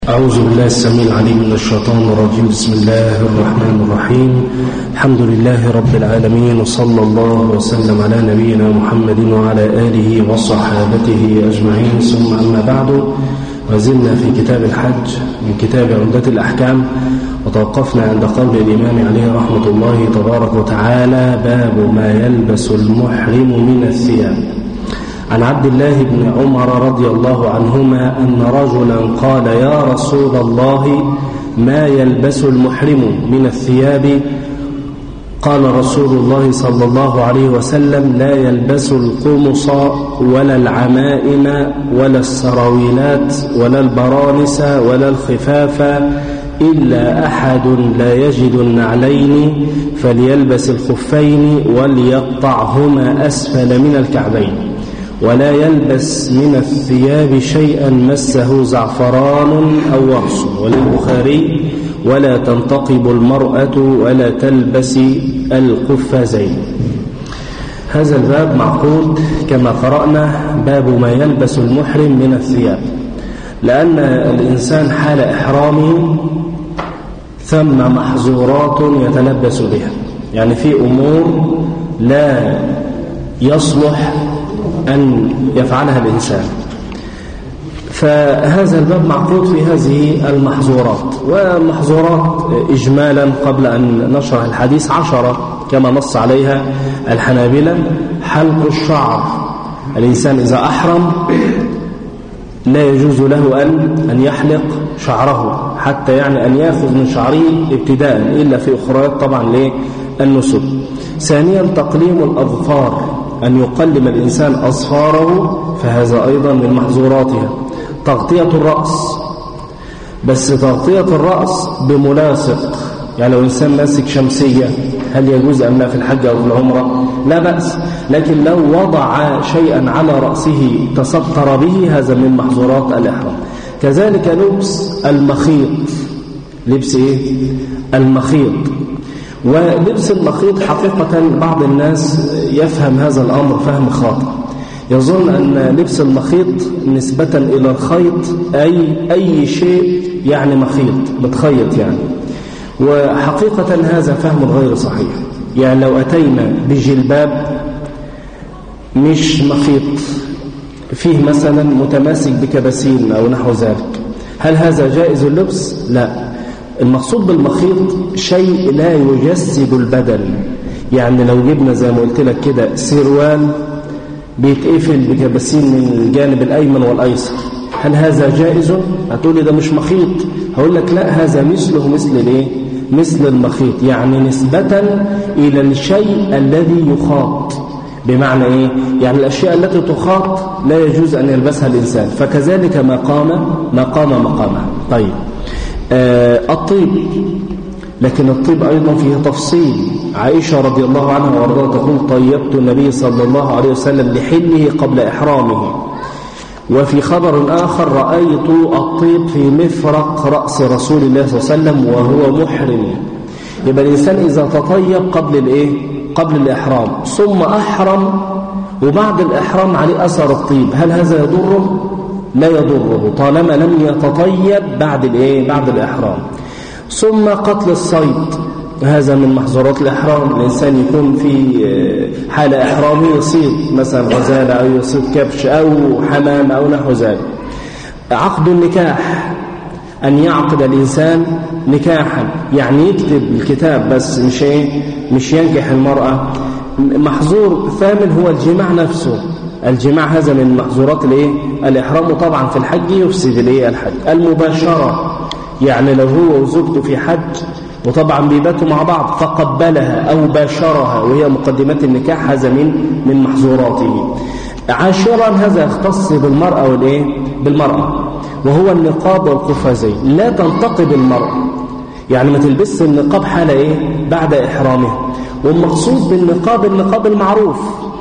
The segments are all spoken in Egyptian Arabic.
أعوذ بالله السميع العليم من الشيطان الرجيم بسم الله الرحمن الرحيم الحمد لله رب العالمين وصلى الله وسلم على نبينا محمد وعلى آله وصحابته أجمعين ثم أما بعد وزلنا في كتاب الحج من كتاب عمدة الأحكام وتوقفنا عند قول الإمام عليه رحمة الله تبارك وتعالى باب ما يلبس المحرم من الثياب عن عبد الله بن عمر رضي الله عنهما أن رجلا قال يا رسول الله ما يلبس المحرم من الثياب قال رسول الله صلى الله عليه وسلم لا يلبس القمص ولا العمائم ولا السراويلات ولا البرانس ولا الخفاف إلا أحد لا يجد النعلين فليلبس الخفين وليقطعهما أسفل من الكعبين ولا يلبس من الثياب شيئا مسه زعفران أو ورس وللبخاري ولا تنتقب المرأة ولا تلبس القفازين هذا الباب معقود كما قرأنا باب ما يلبس المحرم من الثياب لأن الإنسان حال إحرامه ثم محظورات يتلبس بها يعني في أمور لا يصلح أن يفعلها الإنسان فهذا الباب معقود في هذه المحظورات والمحظورات إجمالا قبل أن نشرح الحديث عشرة كما نص عليها الحنابلة حلق الشعر الإنسان إذا أحرم لا يجوز له أن, أن يحلق شعره حتى يعني أن يأخذ من شعره ابتداء إلا في أخريات طبعا للنسب ثانيا تقليم الأظفار أن يقلم الإنسان أصفاره فهذا أيضا من محظوراتها تغطية الرأس بس تغطية الرأس بملاصق يعني لو إنسان ماسك شمسية هل يجوز أم لا في الحج أو في العمرة لا بأس لكن لو وضع شيئا على رأسه تستر به هذا من محظورات الإحرام كذلك لبس المخيط لبس إيه؟ المخيط ولبس المخيط حقيقة بعض الناس يفهم هذا الأمر فهم خاطئ يظن أن لبس المخيط نسبة إلى الخيط أي أي شيء يعني مخيط متخيط يعني وحقيقة هذا فهم غير صحيح يعني لو أتينا بجلباب مش مخيط فيه مثلا متماسك بكباسين أو نحو ذلك هل هذا جائز اللبس؟ لا المقصود بالمخيط شيء لا يجسد البدن يعني لو جبنا زي ما قلت لك كده سروال بيتقفل بكباسين من الجانب الأيمن والأيسر هل هذا جائز؟ هتقول لي ده مش مخيط هقول لك لا هذا مثله مثل الايه؟ مثل المخيط يعني نسبة إلى الشيء الذي يخاط بمعنى إيه؟ يعني الأشياء التي تخاط لا يجوز أن يلبسها الإنسان فكذلك ما قام ما قام مقامه طيب آه الطيب لكن الطيب أيضا فيه تفصيل عائشة رضي الله عنها وارضاها تقول طيبت النبي صلى الله عليه وسلم لحله قبل إحرامه وفي خبر آخر رأيت الطيب في مفرق رأس رسول الله صلى الله عليه وسلم وهو محرم يبقى الإنسان إذا تطيب قبل الإيه؟ قبل الإحرام ثم أحرم وبعد الإحرام عليه أثر الطيب هل هذا يضره؟ لا يضره طالما لم يتطيب بعد الايه بعد الاحرام ثم قتل الصيد هذا من محظورات الإحرام الإنسان يكون في حال إحرامه يصيد مثلا غزالة أو يصيد كبش أو حمام أو نحو ذلك عقد النكاح أن يعقد الإنسان نكاحا يعني يكتب الكتاب بس مش إيه مش ينكح المرأة محظور ثامن هو الجماع نفسه الجماع هذا من محظورات الايه الاحرام طبعا في الحج يفسد الايه الحج المباشره يعني لو هو وزوجته في حج وطبعا بيباتوا مع بعض فقبلها او باشرها وهي مقدمات النكاح هذا من من محظوراته عاشرا هذا يختص بالمراه والايه بالمراه وهو النقاب والقفازين لا تنتقب المراه يعني ما تلبسش النقاب حاله ايه بعد احرامها والمقصود بالنقاب النقاب المعروف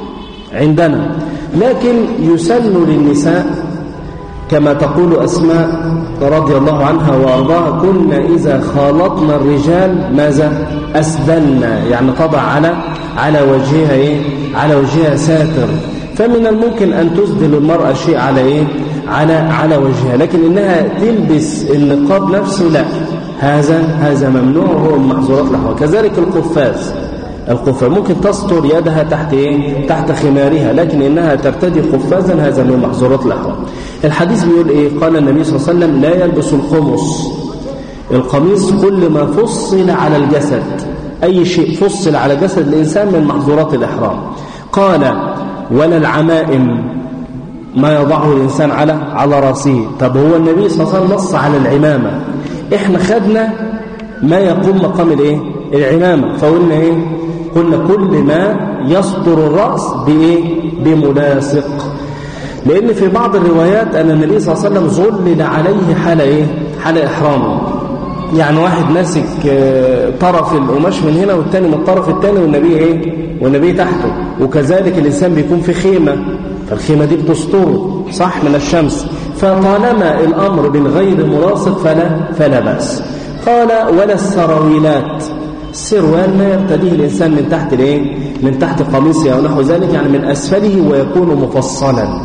عندنا لكن يسن للنساء كما تقول أسماء رضي الله عنها وأرضاها كنا إذا خالطنا الرجال ماذا أسدلنا يعني طبع على على وجهها إيه؟ على وجهها ساتر فمن الممكن أن تسدل المرأة شيء على إيه على على وجهها لكن إنها تلبس النقاب نفسه لا هذا هذا ممنوع وهو من محظورات الأحوال كذلك القفاز القفاز ممكن تستر يدها تحت إيه؟ تحت خمارها لكن إنها ترتدي قفازا هذا من محظورات الأحوال الحديث بيقول إيه قال النبي صلى الله عليه وسلم لا يلبس القمص القميص كل ما فصل على الجسد أي شيء فصل على جسد الإنسان من محظورات الإحرام قال ولا العمائم ما يضعه الإنسان على على رأسه طب هو النبي صلى الله عليه وسلم نص على العمامة إحنا خدنا ما يقوم مقام الإيه العمامة فقلنا إيه قلنا كل ما يسطر الرأس بإيه بملاصق لأن في بعض الروايات أن النبي صلى الله عليه وسلم ظلل عليه حال إيه حال إحرامه يعني واحد ماسك طرف القماش من هنا والتاني من الطرف التاني والنبي ايه والنبي تحته وكذلك الانسان بيكون في خيمه فالخيمه دي بتستره صح من الشمس فطالما الامر بالغير ملاصق فلا فلا باس قال ولا السراويلات السروال ما يرتديه الانسان من تحت الايه من تحت قميصه او نحو ذلك يعني من اسفله ويكون مفصلا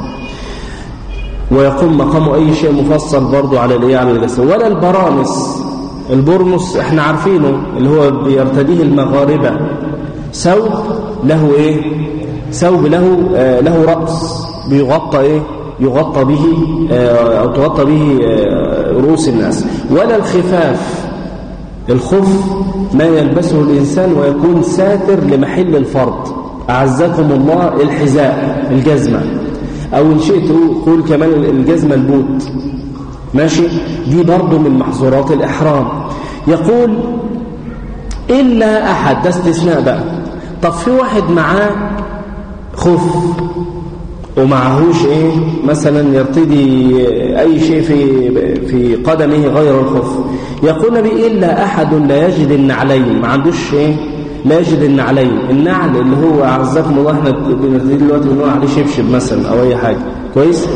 ويقوم مقامه اي شيء مفصل برضه على الايه على الجسد ولا البرامس البرمس احنا عارفينه اللي هو بيرتديه المغاربة ثوب له ايه ثوب له آه له رأس بيغطى ايه يغطى به آه او تغطى به آه رؤوس الناس ولا الخفاف الخف ما يلبسه الإنسان ويكون ساتر لمحل الفرض أعزكم الله الحذاء الجزمة أو إن شئت قول كمان الجزمة البوت ماشي دي برضو من محظورات الإحرام يقول إلا أحد ده استثناء بقى طب في واحد معاه خف ومعهوش ايه مثلا يرتدي اي شيء في في قدمه غير الخف يقول النبي الا احد لا يجد النعلين ما عندوش ايه لا يجد النعلين النعل اللي هو اعزكم الله احنا بنرتدي دلوقتي بنقول عليه شبشب مثلا او اي حاجه كويس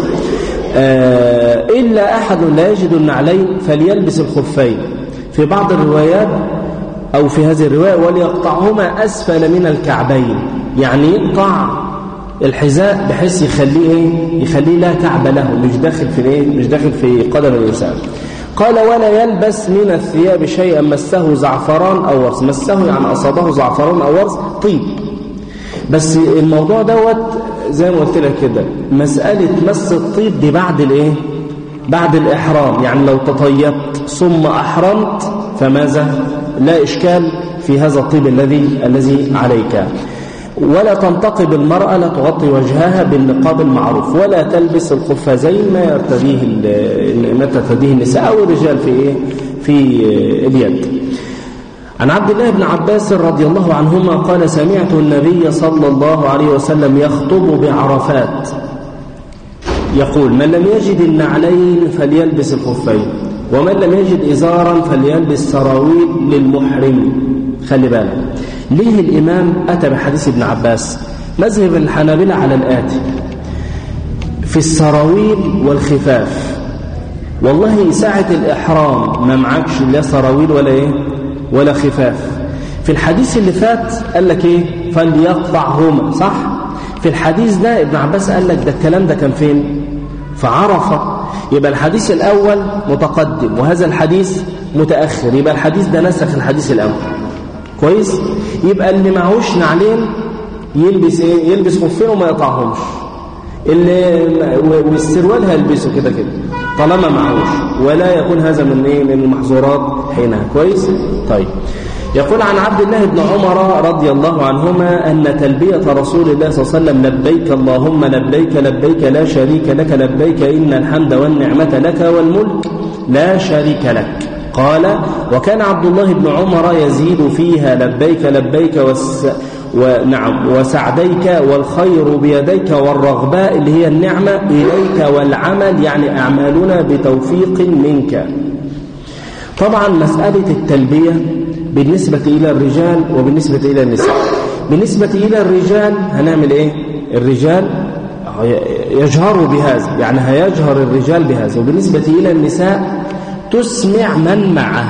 آه إلا أحد لا يجد النعلين فليلبس الخفين في بعض الروايات أو في هذه الرواية وليقطعهما أسفل من الكعبين يعني يقطع الحذاء بحيث يخليه ايه يخليه لا كعب له مش داخل في الايه مش داخل في قدم الإنسان قال ولا يلبس من الثياب شيئا مسه زعفران أو ورس مسه يعني أصابه زعفران أو ورس طيب بس الموضوع دوت زي ما قلت لك كده مسألة مس الطيب دي بعد الايه بعد الإحرام يعني لو تطيبت ثم أحرمت فماذا لا إشكال في هذا الطيب الذي الذي عليك ولا تنتقب المرأة لا تغطي وجهها بالنقاب المعروف ولا تلبس القفازين ما يرتديه ما ترتديه النساء أو الرجال في إيه في اليد عن عبد الله بن عباس رضي الله عنهما قال سمعت النبي صلى الله عليه وسلم يخطب بعرفات يقول من لم يجد النعلين فليلبس الخفين ومن لم يجد إزارا فليلبس سراويل للمحرم خلي بالك ليه الإمام أتى بحديث ابن عباس مذهب الحنابلة على الآتي في السراويل والخفاف والله ساعة الإحرام ما معكش لا سراويل ولا إيه ولا خفاف في الحديث اللي فات قال لك ايه فليقطعهما صح في الحديث ده ابن عباس قال لك ده الكلام ده كان فين في عرفه يبقى الحديث الاول متقدم وهذا الحديث متاخر يبقى الحديث ده نسخ الحديث الاول كويس يبقى اللي معهوش نعلين يلبس ايه يلبس خفين وما يقطعهمش اللي والسروال هيلبسه كده كده طالما معهوش ولا يكون هذا من ايه من المحظورات حينها كويس طيب يقول عن عبد الله بن عمر رضي الله عنهما أن تلبية رسول الله صلى الله عليه وسلم لبيك اللهم لبيك لبيك لا شريك لك لبيك إن الحمد والنعمة لك والملك لا شريك لك قال وكان عبد الله بن عمر يزيد فيها لبيك لبيك والس ونعم وسعديك والخير بيديك والرغباء اللي هي النعمة إليك والعمل يعني أعمالنا بتوفيق منك طبعا مسألة التلبية بالنسبة إلى الرجال وبالنسبة إلى النساء بالنسبة إلى الرجال هنعمل إيه الرجال يجهروا بهذا يعني هيجهر الرجال بهذا وبالنسبة إلى النساء تسمع من معها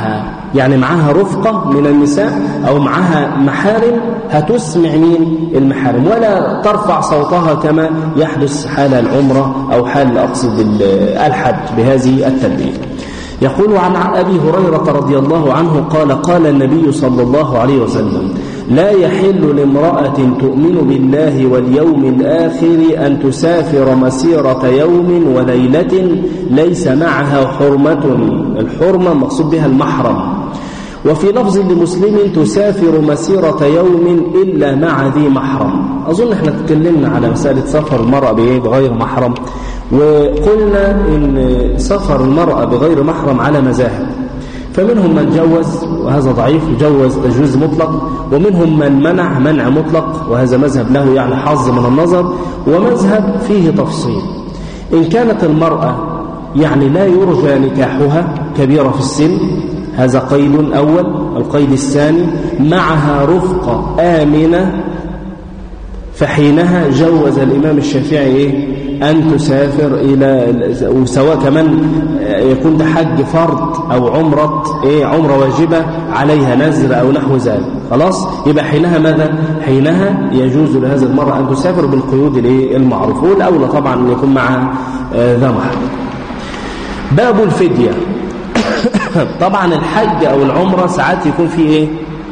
يعني معاها رفقة من النساء أو معاها محارم هتسمع مين المحارم ولا ترفع صوتها كما يحدث حال العمرة أو حال أقصد الحج بهذه التلبية يقول عن أبي هريرة رضي الله عنه قال قال النبي صلى الله عليه وسلم لا يحل لامرأة تؤمن بالله واليوم الآخر أن تسافر مسيرة يوم وليلة ليس معها حرمة الحرمة مقصود بها المحرم وفي لفظ لمسلم تسافر مسيرة يوم إلا مع ذي محرم أظن احنا تكلمنا على مسألة سفر المرأة بغير محرم وقلنا إن سفر المرأة بغير محرم على مذاهب فمنهم من جوز وهذا ضعيف جوز تجويز مطلق ومنهم من منع منع مطلق وهذا مذهب له يعني حظ من النظر ومذهب فيه تفصيل إن كانت المرأة يعني لا يرجى نكاحها كبيرة في السن هذا قيد أول القيد الثاني معها رفقة آمنة فحينها جوز الإمام الشافعي إيه؟ أن تسافر إلى وسواء كمان يكون ده حج فرض أو عمرة إيه عمرة واجبة عليها نذر أو نحو ذلك خلاص يبقى حينها ماذا حينها يجوز لهذه المرأة أن تسافر بالقيود المعروفة والأولى طبعا أن يكون معها ذا محرم باب الفدية طبعا الحج أو العمرة ساعات يكون فيه إيه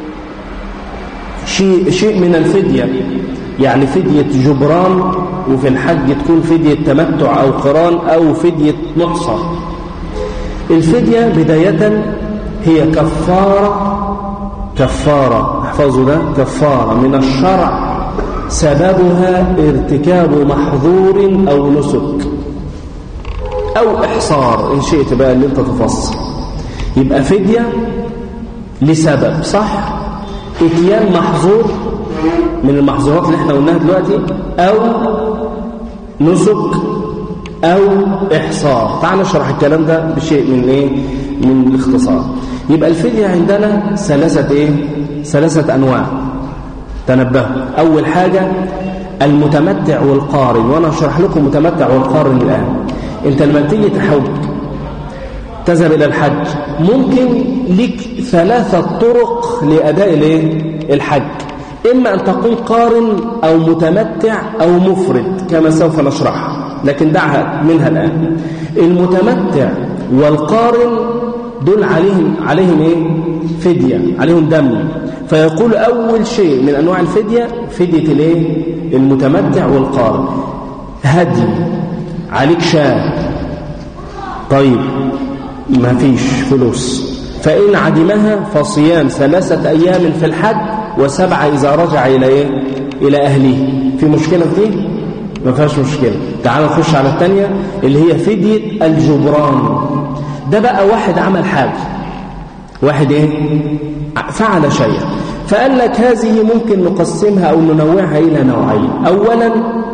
شيء, شيء من الفدية يعني فدية جبران وفي الحج تكون فدية تمتع أو قران أو فدية محصر الفدية بداية هي كفارة كفارة احفظوا ده كفارة من الشرع سببها ارتكاب محظور أو نسك أو إحصار إن شئت بقى اللي أنت تفصل يبقى فدية لسبب صح اتيان محظور من المحظورات اللي احنا قلناها دلوقتي أو نسك أو إحصار تعال نشرح الكلام ده بشيء من إيه من الاختصار يبقى الفدية عندنا ثلاثة إيه ثلاثة أنواع تنبهوا أول حاجة المتمتع والقارن وأنا أشرح لكم متمتع والقارن الآن أنت لما تيجي تحج تذهب إلى الحج ممكن لك ثلاثة طرق لأداء الحج إما أن تكون قارن أو متمتع أو مفرد كما سوف نشرحها لكن دعها منها الآن المتمتع والقارن دول عليهم عليهم ايه فدية عليهم دم فيقول أول شيء من أنواع الفدية فدية الايه المتمتع والقارن هدي عليك شاه طيب ما فيش فلوس فإن عدمها فصيام ثلاثة أيام في الحج وسبعة إذا رجع إلى إيه؟ إلى أهله في مشكلة في دي؟ ما فيهاش مشكلة تعال نخش على الثانية اللي هي فدية الجبران ده بقى واحد عمل حاجة واحد إيه؟ فعل شيئا فقال لك هذه ممكن نقسمها أو ننوعها إلى نوعين أولا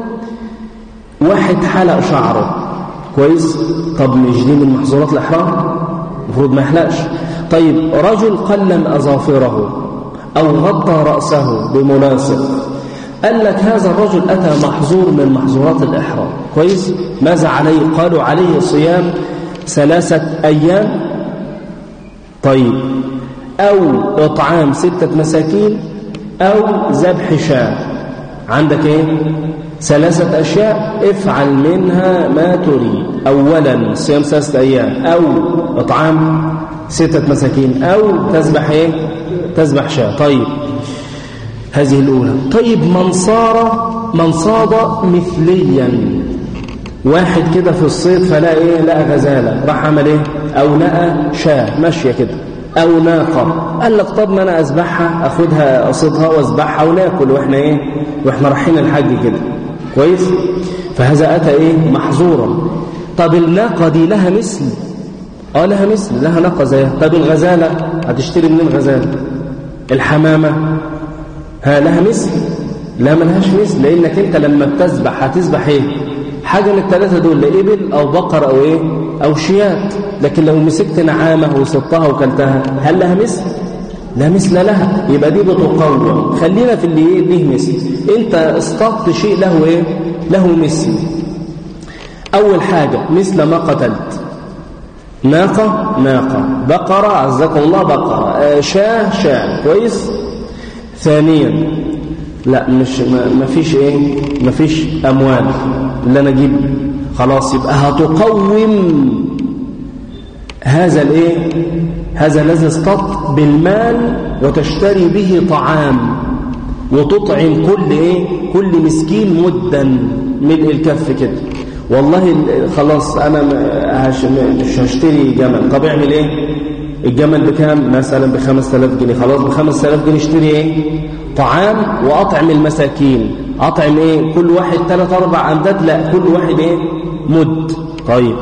واحد حلق شعره كويس طب مش دي من محظورات الإحرام المفروض ما يحلقش طيب رجل قلم أظافره أو غطى رأسه بملاصق قال لك هذا الرجل أتى محظور من محظورات الإحرام كويس ماذا عليه قالوا عليه صيام ثلاثة أيام طيب أو إطعام ستة مساكين أو ذبح شاة عندك إيه ثلاثة أشياء افعل منها ما تريد أولا صيام ثلاثة أيام أو إطعام ستة مساكين أو تذبح إيه تذبح شاة طيب هذه الأولى طيب من صار من صاد مثليا واحد كده في الصيد فلا إيه لقى غزالة راح عمل إيه أو لقى شاة ماشية كده أو ناقة قال لك طب ما أنا أذبحها أخدها أصيدها وأذبحها وناكل وإحنا إيه وإحنا رايحين الحج كده كويس فهذا أتى إيه محظورا طب الناقة دي لها مثل اه لها مثل لها ناقة زيها طب الغزالة هتشتري منين غزالة الحمامة ها لها مثل لا ملهاش مثل لأنك أنت لما بتذبح هتذبح إيه حاجة من الثلاثة دول لا إبل أو بقر أو إيه أو شيات لكن لو مسكت نعامة وصدتها وكلتها هل لها مثل لا مثل لها يبقى دي بتقوم خلينا في اللي ايه ليه مثل انت اصطدت شيء له ايه له مثل اول حاجة مثل ما قتلت ناقة ناقة بقرة عزكم الله بقرة آه، شاه شاه كويس ثانيا لا مش ما فيش ايه ما فيش اموال اللي انا اجيب خلاص يبقى هتقوم هذا الايه هذا الذي اصطدت بالمال وتشتري به طعام وتطعم كل ايه كل مسكين مدا ملء الكف كده والله خلاص انا مش هشتري جمل طب اعمل ايه الجمل بكام مثلا ب 5000 جنيه خلاص ب 5000 جنيه اشتري ايه طعام واطعم المساكين اطعم ايه كل واحد ثلاث اربع امداد لا كل واحد ايه مد طيب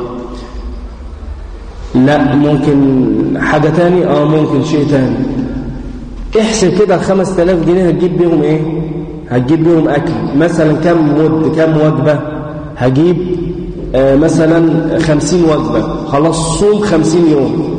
لا ممكن حاجة تاني اه ممكن شيء تاني احسب كده ال 5000 جنيه هتجيب بيهم ايه هتجيب بيهم اكل مثلا كم مد كم وجبة هجيب آه مثلا 50 وجبة خلاص صوم 50 يوم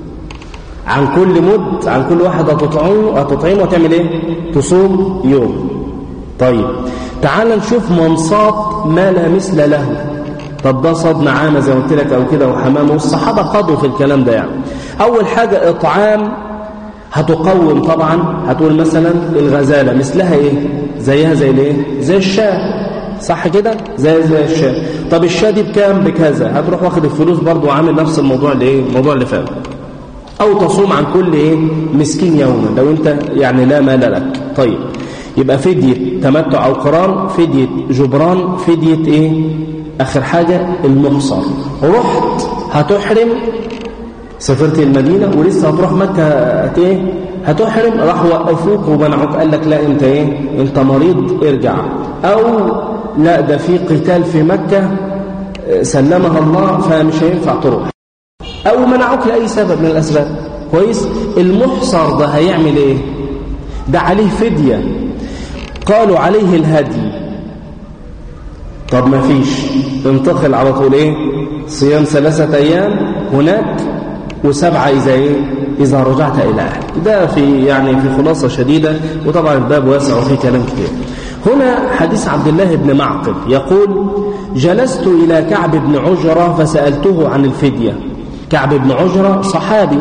عن كل مد عن كل واحد هتطعمه هتطعمه وتعمل ايه تصوم يوم طيب تعال نشوف منصات ما لا مثل له طب ده صاد نعامة زي ما قلت لك أو كده وحمامه والصحابة قضوا في الكلام ده يعني أول حاجة إطعام هتقوم طبعا هتقول مثلا الغزالة مثلها إيه زيها زي الإيه زي الشاه صح كده زي زي الشاه طب الشاه دي بكام بكذا هتروح واخد الفلوس برضو وعامل نفس الموضوع اللي ايه الموضوع اللي فات او تصوم عن كل ايه مسكين يوما لو انت يعني لا مال لك طيب يبقى فدية تمتع او قران فدية جبران فدية ايه آخر حاجة المحصر رحت هتحرم سافرت المدينة ولسه هتروح مكة ايه هتحرم راح وقفوك ومنعوك قال لك لا انت ايه انت مريض ارجع او لا ده في قتال في مكة سلمها الله فمش هينفع تروح او منعوك لأي سبب من الأسباب كويس المحصر ده هيعمل ايه ده عليه فدية قالوا عليه الهدي طب ما فيش انتقل على طول ايه صيام ثلاثة ايام هناك وسبعة اذا ايه اذا رجعت الى اهلك ده في يعني في خلاصة شديدة وطبعا الباب واسع وفيه كلام كتير هنا حديث عبد الله بن معقل يقول جلست إلى كعب بن عجرة فسألته عن الفدية كعب بن عجرة صحابي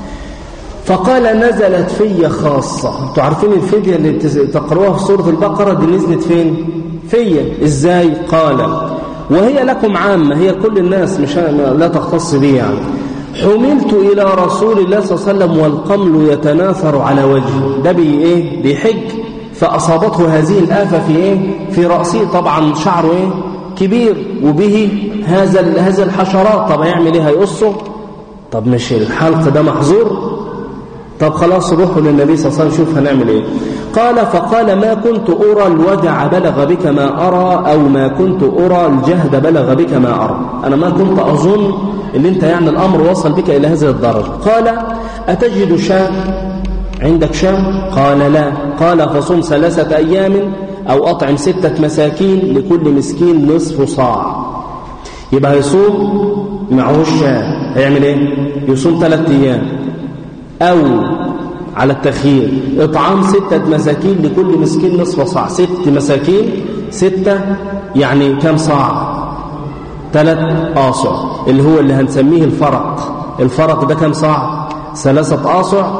فقال نزلت في خاصة انتوا عارفين الفدية اللي تقرؤوها في سورة البقرة دي نزلت فين فيا ازاي قال وهي لكم عامة هي كل الناس مش لا تختص بي يعني حملت إلى رسول الله صلى الله عليه وسلم والقمل يتناثر على وجهه ده بي إيه بيحج فأصابته هذه الآفة في إيه في رأسه طبعا شعره إيه كبير وبه هذا هذا الحشرات طب هيعمل إيه هيقصه طب مش الحلق ده محظور طب خلاص روحوا للنبي صلى الله عليه وسلم شوف هنعمل ايه قال فقال ما كنت أرى الوجع بلغ بك ما أرى أو ما كنت أرى الجهد بلغ بك ما أرى أنا ما كنت أظن ان انت يعني الأمر وصل بك إلى هذه الدرجة قال أتجد شاة عندك شاة قال لا قال فصم ثلاثة أيام أو أطعم ستة مساكين لكل مسكين نصف صاع يبقى يصوم معه الشاة هيعمل ايه يصوم ثلاثة أيام أو على التخيير إطعام ستة مساكين لكل مسكين نصف صاع ست مساكين ستة يعني كم صاع ثلاث آصع اللي هو اللي هنسميه الفرق الفرق ده كم صاع ثلاثة آصع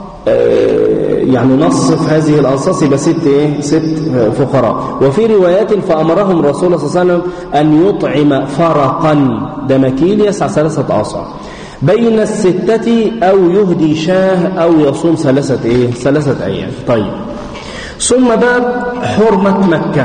يعني نصف هذه الأنصاص يبقى ست إيه؟ ست فقراء وفي روايات فأمرهم الرسول صلى الله عليه وسلم أن يطعم فرقا ده مكيل يسع ثلاثة آصع بين الستة أو يهدي شاه أو يصوم ثلاثة إيه؟ ثلاثة أيام طيب ثم باب حرمة مكة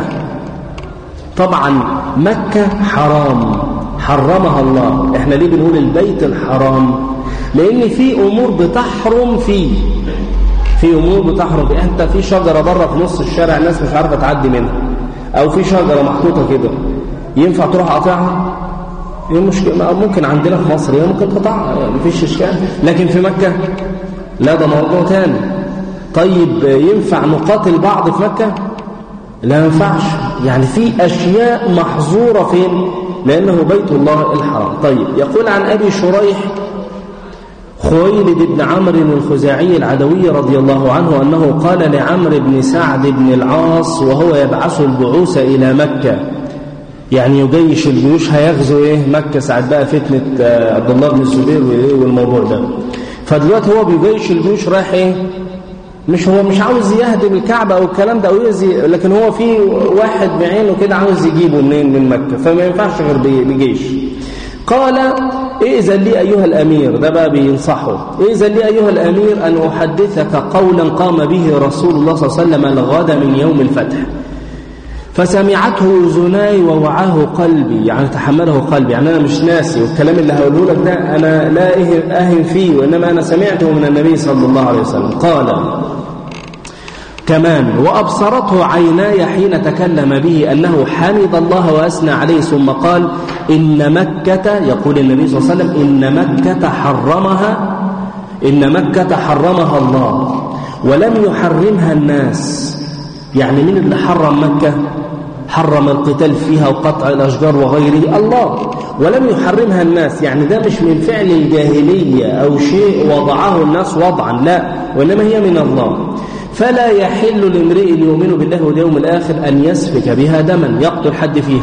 طبعا مكة حرام حرمها الله احنا ليه بنقول البيت الحرام لان في امور بتحرم فيه في امور بتحرم فيه انت في شجره بره في نص الشارع الناس مش عارفه تعدي منها او في شجره محطوطه كده ينفع تروح قاطعها ايه المشكله ممكن عندنا في مصر هي ممكن تقطعها مفيش اشكال لكن في مكه لا ده موضوع تاني طيب ينفع نقاتل بعض في مكه لا ينفعش يعني في اشياء محظوره فين لانه بيت الله الحرام طيب يقول عن ابي شريح خويلد بن عمرو الخزاعي العدوي رضي الله عنه أنه قال لعمرو بن سعد بن العاص وهو يبعث البعوث إلى مكة يعني يجيش الجيوش هيغزو ايه مكة ساعة بقى فتنة آه، عبد الله بن الزبير والموضوع ده فدلوقتي هو بيجيش الجيوش رايح ايه مش هو مش عاوز يهدم الكعبة او الكلام ده او يزي لكن هو في واحد بعينه كده عاوز يجيبه منين من مكة فما ينفعش غير بجيش قال إذن لي أيها الأمير ده بقى بينصحه إذن لي أيها الأمير أن أحدثك قولا قام به رسول الله صلى الله عليه وسلم الغد من يوم الفتح فسمعته أذناي ووعاه قلبي يعني تحمله قلبي يعني أنا مش ناسي والكلام اللي هقوله لك ده أنا لا أهم فيه وإنما أنا سمعته من النبي صلى الله عليه وسلم قال كمان وأبصرته عيناي حين تكلم به أنه حمد الله وأثنى عليه ثم قال إن مكة يقول النبي صلى الله عليه وسلم إن مكة حرمها إن مكة حرمها الله ولم يحرمها الناس يعني من اللي حرم مكة حرم القتال فيها وقطع الأشجار وغيره الله ولم يحرمها الناس يعني ده مش من فعل الجاهلية أو شيء وضعه الناس وضعا لا وإنما هي من الله فلا يحل لامرئ يؤمن بالله واليوم الآخر أن يسفك بها دما يقتل حد فيها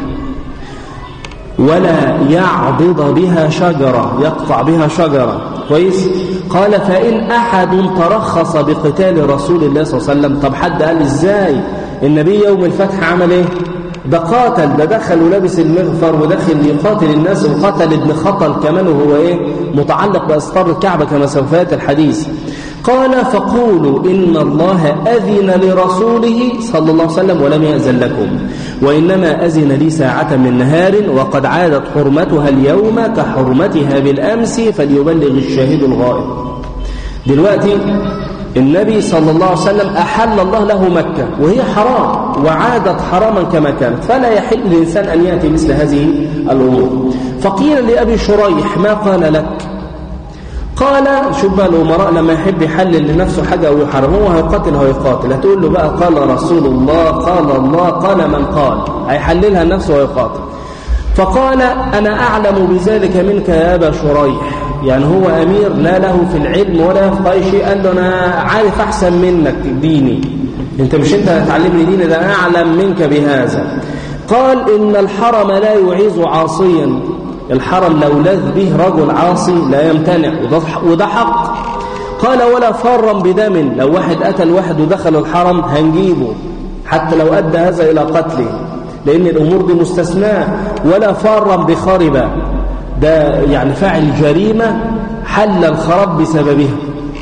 ولا يعضد بها شجرة يقطع بها شجرة كويس قال فإن أحد ترخص بقتال رسول الله صلى الله عليه وسلم طب حد قال إزاي النبي يوم الفتح عمل إيه ده قاتل ده دخل ولابس المغفر ودخل يقاتل الناس وقتل ابن خطل كمان وهو ايه متعلق بأسطار الكعبة كما سوف ياتي الحديث قال فقولوا إن الله أذن لرسوله صلى الله عليه وسلم ولم يأذن لكم وإنما أذن لي ساعة من نهار وقد عادت حرمتها اليوم كحرمتها بالأمس فليبلغ الشاهد الغائب دلوقتي النبي صلى الله عليه وسلم أحل الله له مكة وهي حرام وعادت حراما كما كانت فلا يحل للإنسان أن يأتي مثل هذه الأمور فقيل لأبي شريح ما قال لك قال شوف بقى الأمراء لما يحب يحلل لنفسه حاجة أو يحرم هو هيقاتل هو يقاتل هتقول له بقى قال رسول الله قال الله قال من قال هيحللها لنفسه ويقاتل فقال أنا أعلم بذلك منك يا أبا شريح يعني هو أمير لا له في العلم ولا في أي شيء قال له أنا عارف أحسن منك ديني أنت مش أنت هتعلمني ديني ده أنا أعلم منك بهذا قال إن الحرم لا يعيز عاصيا الحرم لو لذ به رجل عاصي لا يمتنع وده حق قال ولا فرا بدم لو واحد قتل واحد ودخل الحرم هنجيبه حتى لو أدى هذا إلى قتله لأن الأمور دي مستثناء ولا فارا بخربة ده يعني فاعل جريمة حل الخراب بسببها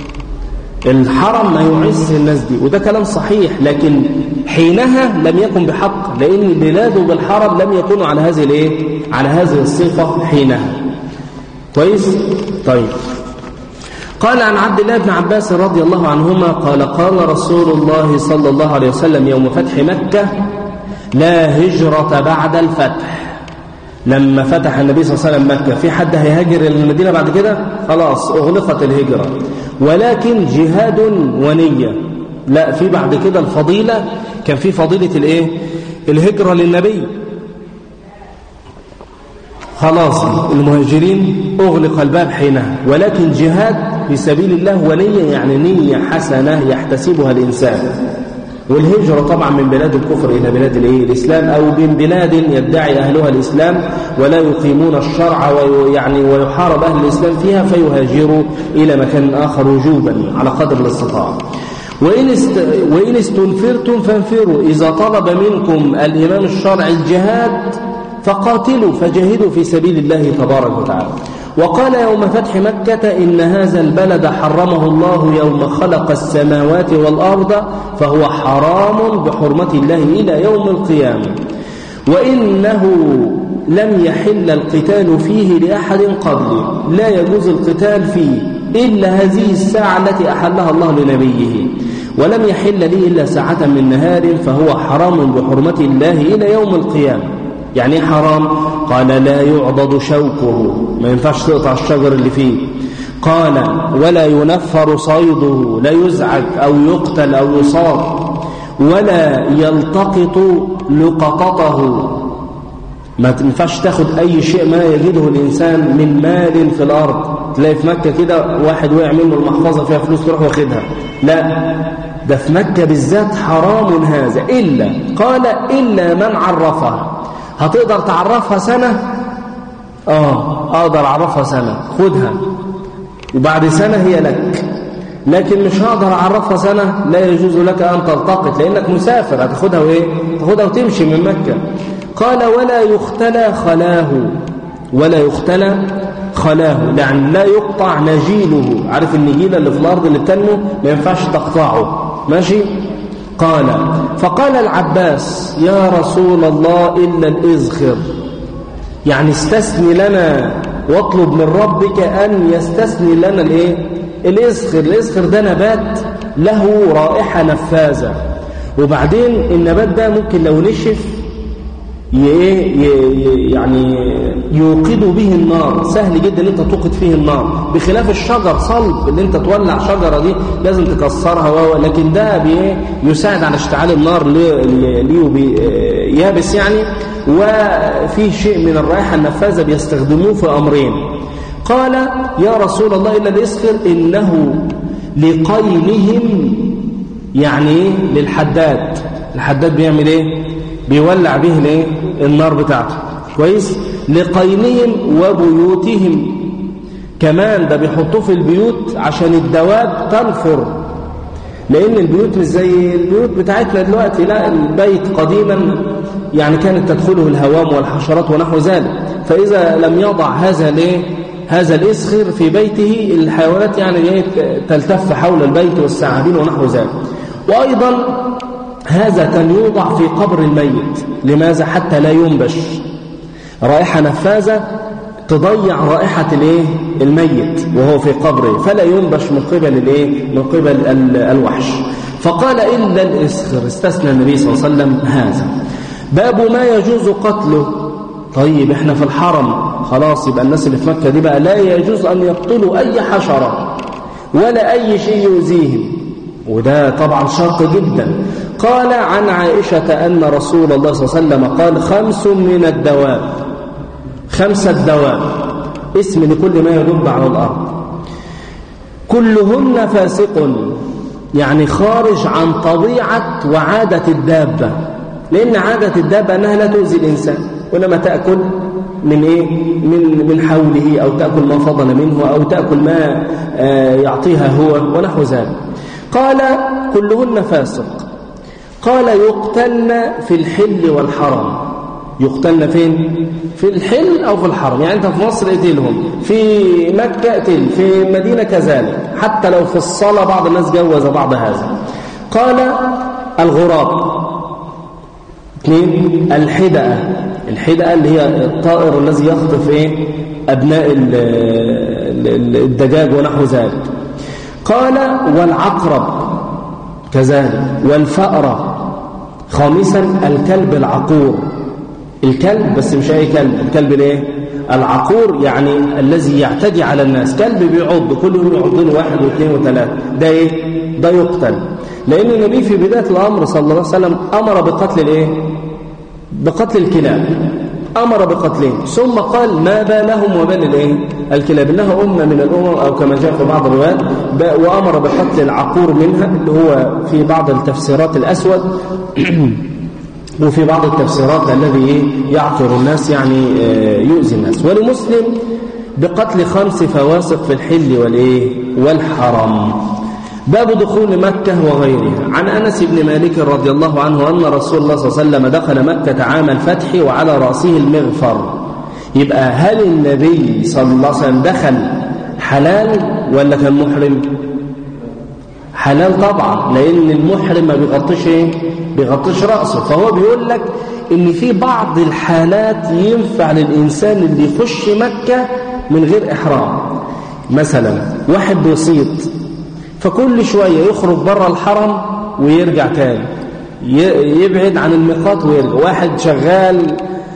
الحرم ما يعز الناس دي وده كلام صحيح لكن حينها لم يكن بحق لأن اللي لادوا بالحرم لم يكونوا على هذه الايه على هذه الصفة حينها كويس طيب قال عن عبد الله بن عباس رضي الله عنهما قال قال رسول الله صلى الله عليه وسلم يوم فتح مكة لا هجرة بعد الفتح لما فتح النبي صلى الله عليه وسلم مكة في حد هيهاجر إلى المدينة بعد كده خلاص أغلقت الهجرة ولكن جهاد ونية لا في بعد كده الفضيلة كان في فضيلة الايه الهجرة للنبي خلاص المهاجرين أغلق الباب حينها ولكن جهاد في سبيل الله ونية يعني نية حسنة يحتسبها الإنسان والهجرة طبعا من بلاد الكفر إلى بلاد الإيه؟ الإسلام أو من بلاد يدعي أهلها الإسلام ولا يقيمون الشرع ويعني ويحارب أهل الإسلام فيها فيهاجروا إلى مكان آخر وجوبا على قدر الاستطاعة وإن, است... وإن استنفرتم فانفروا إذا طلب منكم الإمام الشرعي الجهاد فقاتلوا فجاهدوا في سبيل الله تبارك وتعالى وقال يوم فتح مكة إن هذا البلد حرمه الله يوم خلق السماوات والأرض فهو حرام بحرمة الله إلى يوم القيامة وإنه لم يحل القتال فيه لأحد قبل لا يجوز القتال فيه إلا هذه الساعة التي أحلها الله لنبيه ولم يحل لي إلا ساعة من نهار فهو حرام بحرمة الله إلى يوم القيامة يعني ايه حرام قال لا يعضد شوكه ما ينفعش تقطع الشجر اللي فيه قال ولا ينفر صيده لا يزعج أو يقتل أو يصاب ولا يلتقط لقطته ما تنفعش تاخد أي شيء ما يجده الإنسان من مال في الأرض تلاقي في مكة كده واحد وقع منه المحفظة فيها فلوس تروح واخدها لا ده في مكة بالذات حرام هذا إلا قال إلا من عرفها هتقدر تعرفها سنة اه اقدر اعرفها سنة خدها وبعد سنة هي لك لكن مش هقدر اعرفها سنة لا يجوز لك ان تلتقط لانك مسافر هتاخدها وايه تاخدها وتمشي من مكة قال ولا يختلى خلاه ولا يختلى خلاه يعني لا يقطع نجيله عارف النجيلة اللي في الأرض اللي بتنمو ما ينفعش تقطعه ماشي قال فقال العباس يا رسول الله إلا الإزخر يعني استثني لنا واطلب من ربك أن يستثني لنا الايه الإزخر الإزخر ده نبات له رائحة نفاذة وبعدين النبات ده ممكن لو نشف يعني يوقد به النار سهل جدا ان انت توقد فيه النار بخلاف الشجر صلب اللي انت تولع شجره دي لازم تكسرها لكن ده يساعد على اشتعال النار ليه يابس يعني وفيه شيء من الرائحه النفاذه بيستخدموه في امرين قال يا رسول الله الا الاسخر انه لقينهم يعني للحداد الحداد بيعمل ايه بيولع به الايه النار بتاعته كويس لقينهم وبيوتهم كمان ده بيحطوه في البيوت عشان الدواب تنفر لان البيوت مش زي البيوت بتاعتنا دلوقتي لا البيت قديما يعني كانت تدخله الهوام والحشرات ونحو ذلك فاذا لم يضع هذا ليه هذا الاسخر في بيته الحيوانات يعني تلتف حول البيت والسعابين ونحو ذلك وايضا هذا كان يوضع في قبر الميت لماذا حتى لا ينبش رائحة نفاذة تضيع رائحة الايه الميت وهو في قبره فلا ينبش من قبل الايه من قبل الوحش فقال إلا الإسخر استثنى النبي صلى الله عليه وسلم هذا باب ما يجوز قتله طيب احنا في الحرم خلاص يبقى الناس اللي في مكة دي بقى لا يجوز أن يقتلوا أي حشرة ولا أي شيء يؤذيهم وده طبعا شاق جدا قال عن عائشة أن رسول الله صلى الله عليه وسلم قال خمس من الدواب خمسة دواب اسم لكل ما يدب على الأرض كلهن فاسق يعني خارج عن طبيعة وعادة الدابة لأن عادة الدابة أنها لا تؤذي الإنسان ولما تأكل من إيه؟ من من حوله أو تأكل ما فضل منه أو تأكل ما يعطيها هو ونحو ذلك قال كلهن فاسق قال يقتلن في الحل والحرم يقتلن فين في الحل أو في الحرم يعني أنت في مصر اقتلهم في مكة اقتل في مدينة كذلك حتى لو في الصلاة بعض الناس جوز بعض هذا قال الغراب اثنين الحدأة الحدأة اللي هي الطائر الذي يخطف ايه أبناء الدجاج ونحو ذلك قال والعقرب كذلك والفأرة خامسا الكلب العقور الكلب بس مش أي كلب الكلب الايه العقور يعني الذي يعتدي على الناس كلب بيعض كل يوم يعض له واحد واثنين وثلاثة ده ايه ده يقتل لأن النبي في بداية الأمر صلى الله عليه وسلم أمر بقتل الايه بقتل الكلاب أمر بقتلهم ثم قال ما بالهم وبال الايه الكلاب إنها أمة من الأمم أو كما جاء في بعض الروايات وأمر بقتل العقور منها اللي هو في بعض التفسيرات الأسود وفي بعض التفسيرات الذي يعثر الناس يعني يؤذي الناس ولمسلم بقتل خمس فواسق في الحل والايه والحرم باب دخول مكة وغيرها عن أنس بن مالك رضي الله عنه أن رسول الله صلى الله عليه وسلم دخل مكة عام الفتح وعلى رأسه المغفر يبقى هل النبي صلى الله عليه وسلم دخل حلال ولا كان محرم حلال طبعا لأن المحرم ما بيغطيش ايه بيغطيش رأسه فهو بيقول لك ان في بعض الحالات ينفع للإنسان اللي يخش مكة من غير إحرام مثلا واحد بيصيد فكل شوية يخرج بره الحرم ويرجع تاني يبعد عن الميقات ويرجع واحد شغال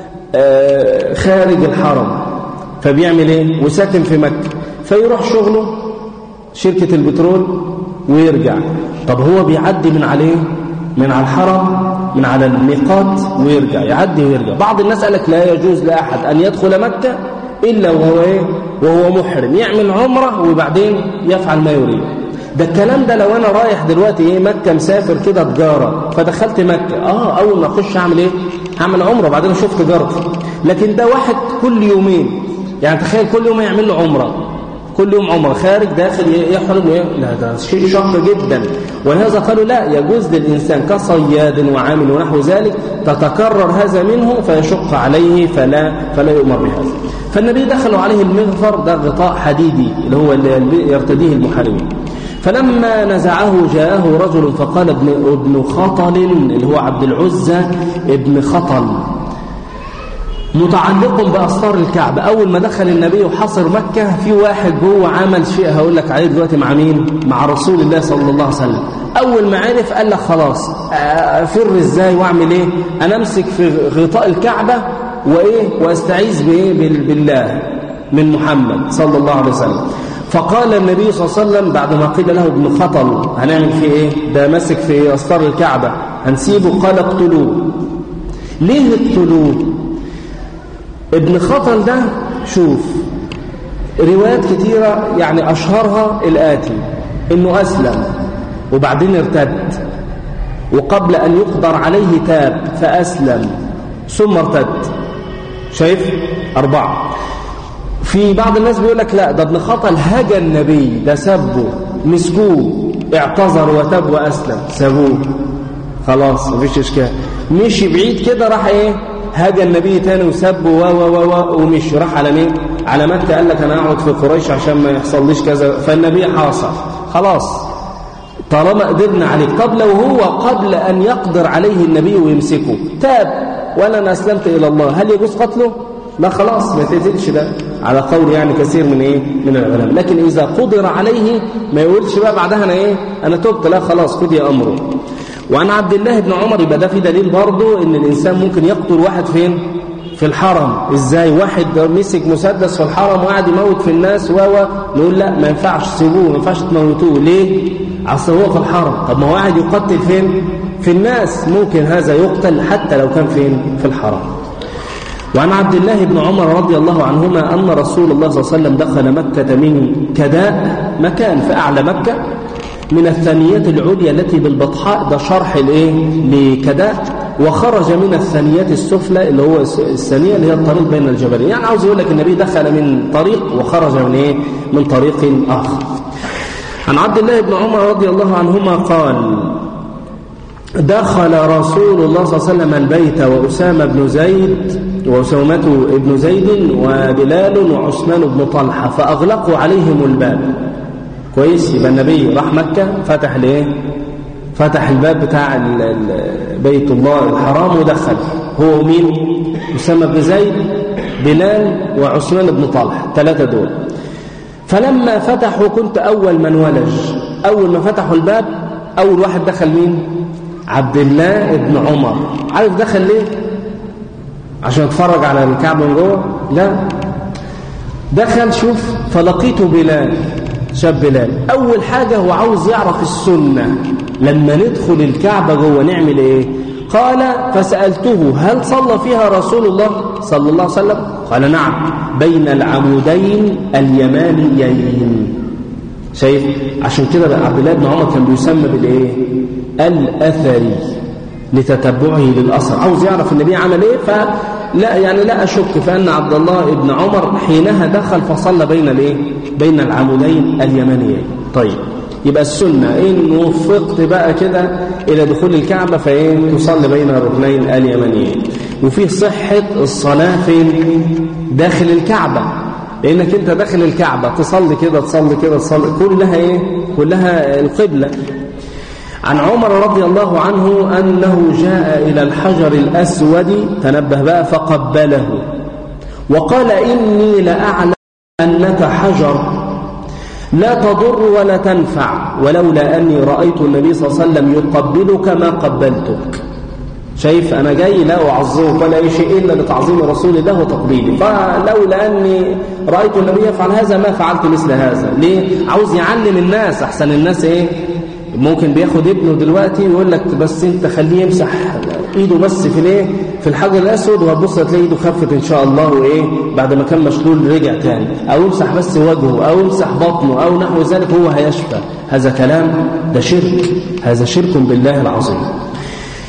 خارج الحرم فبيعمل ايه وساكن في مكة فيروح شغله شركة البترول ويرجع طب هو بيعدي من عليه من على الحرم من على الميقات ويرجع يعدي ويرجع بعض الناس قالك لا يجوز لأحد أن يدخل مكة إلا وهو إيه؟ وهو محرم يعمل عمره وبعدين يفعل ما يريد ده الكلام ده لو أنا رايح دلوقتي إيه مكة مسافر كده تجارة فدخلت مكة آه أول ما أخش أعمل إيه هعمل عمره بعدين اشوف تجارتي لكن ده واحد كل يومين يعني تخيل كل يوم يعمل له عمره كل يوم عمره خارج داخل يحرم لا ده شيء شق جدا ولهذا قالوا لا يجوز للإنسان كصياد وعامل ونحو ذلك تتكرر هذا منه فيشق عليه فلا فلا يؤمر بهذا فالنبي دخلوا عليه المغفر ده غطاء حديدي اللي هو اللي يرتديه المحاربين فلما نزعه جاءه رجل فقال ابن, ابن خطل اللي هو عبد العزة ابن خطل متعلق بأسطار الكعبة أول ما دخل النبي وحصر مكة في واحد جوه عمل شيء هقول لك عليه دلوقتي مع مين مع رسول الله صلى الله عليه وسلم أول ما عرف قال لك خلاص أفر إزاي وأعمل إيه أنا أمسك في غطاء الكعبة وإيه وأستعيذ بإيه بالله من محمد صلى الله عليه وسلم فقال النبي صلى الله عليه وسلم بعد ما قيل له ابن خطل هنعمل فيه ايه ده ماسك في أسطار الكعبة هنسيبه قال اقتلوه ليه اقتلوه ابن خطل ده شوف روايات كتيرة يعني أشهرها الآتي إنه أسلم وبعدين ارتد وقبل أن يقدر عليه تاب فأسلم ثم ارتد شايف أربعة في بعض الناس بيقول لك لا ده ابن خطل هجى النبي ده سبه مسكوه اعتذر وتاب وأسلم سابوه خلاص مفيش إشكال مشي بعيد كده راح ايه هاجى النبي تاني وسبه و و و ومشي راح على مين على مكة قال لك انا اقعد في قريش عشان ما يحصليش كذا فالنبي حاصر خلاص طالما قدرنا عليه طب لو هو قبل ان يقدر عليه النبي ويمسكه تاب وانا انا اسلمت الى الله هل يجوز قتله لا خلاص ما تقتلش ده على قول يعني كثير من ايه من العلماء لكن اذا قدر عليه ما يقولش بقى بعدها انا ايه انا تبت لا خلاص خد يا امره وعن عبد الله بن عمر يبقى ده في دليل برضه ان الانسان ممكن يقتل واحد فين في الحرم ازاي واحد مسك مسدس في الحرم وقعد يموت في الناس و نقول لا ما ينفعش سيبوه ما ينفعش تموتوه ليه اصل هو في الحرم طب ما هو قاعد يقتل فين في الناس ممكن هذا يقتل حتى لو كان فين في الحرم وعن عبد الله بن عمر رضي الله عنهما أن رسول الله صلى الله عليه وسلم دخل مكة من كداء مكان في أعلى مكة من الثانيات العليا التي بالبطحاء ده شرح الايه لكداء وخرج من الثانيات السفلى اللي هو الثانيه اللي هي الطريق بين الجبلين يعني عاوز يقول لك النبي دخل من طريق وخرج من ايه من طريق اخر عن عبد الله بن عمر رضي الله عنهما قال دخل رسول الله صلى الله عليه وسلم البيت وأسامة بن زيد وأسامة بن زيد وبلال وعثمان بن طلحة فأغلقوا عليهم الباب كويس يبقى النبي راح مكة فتح ليه فتح الباب بتاع بيت الله الحرام ودخل هو مين أسامة بن زيد بلال وعثمان بن طلحة ثلاثة دول فلما فتحوا كنت أول من ولج أول ما فتحوا الباب أول واحد دخل مين عبد الله بن عمر عارف دخل ليه عشان اتفرج على الكعبة من جوه لا دخل شوف فلقيت بلال شاب بلال أول حاجة هو عاوز يعرف السنة لما ندخل الكعبة جوه نعمل إيه قال فسألته هل صلى فيها رسول الله صلى الله عليه وسلم قال نعم بين العمودين اليمانيين شايف عشان كده عبد الله بن عمر كان بيسمى بالايه الاثري لتتبعه للاثر عاوز يعرف النبي عمل ايه فلا يعني لا اشك فان عبد الله بن عمر حينها دخل فصلى بين الايه بين العمودين اليمانيين طيب يبقى السنة إن وفقت بقى كده إلى دخول الكعبة فإيه تصلي بين الركنين اليمانيين وفيه صحة الصلاة فين داخل الكعبة لأنك أنت داخل الكعبة تصلي كده تصلي كده تصلي كلها إيه كلها القبلة عن عمر رضي الله عنه أنه جاء إلى الحجر الأسود تنبه بقى فقبله وقال إني لأعلم أنك حجر لا تضر ولا تنفع ولولا أني رأيت النبي صلى الله عليه وسلم يقبلك ما قبلتك شايف أنا جاي لا أعظمك ولا أي شيء إلا لتعظيم رسول الله وتقبيلي فلولا أني رأيت النبي يفعل هذا ما فعلت مثل هذا ليه؟ عاوز يعلم الناس أحسن الناس إيه؟ ممكن بياخد ابنه دلوقتي ويقول لك بس انت خليه يمسح ايده بس في الايه في الحجر الاسود وهتبص هتلاقي ايده خفت ان شاء الله وايه بعد ما كان مشلول رجع تاني او يمسح بس وجهه او يمسح بطنه او نحو ذلك هو هيشفى هذا كلام ده شرك هذا شرك بالله العظيم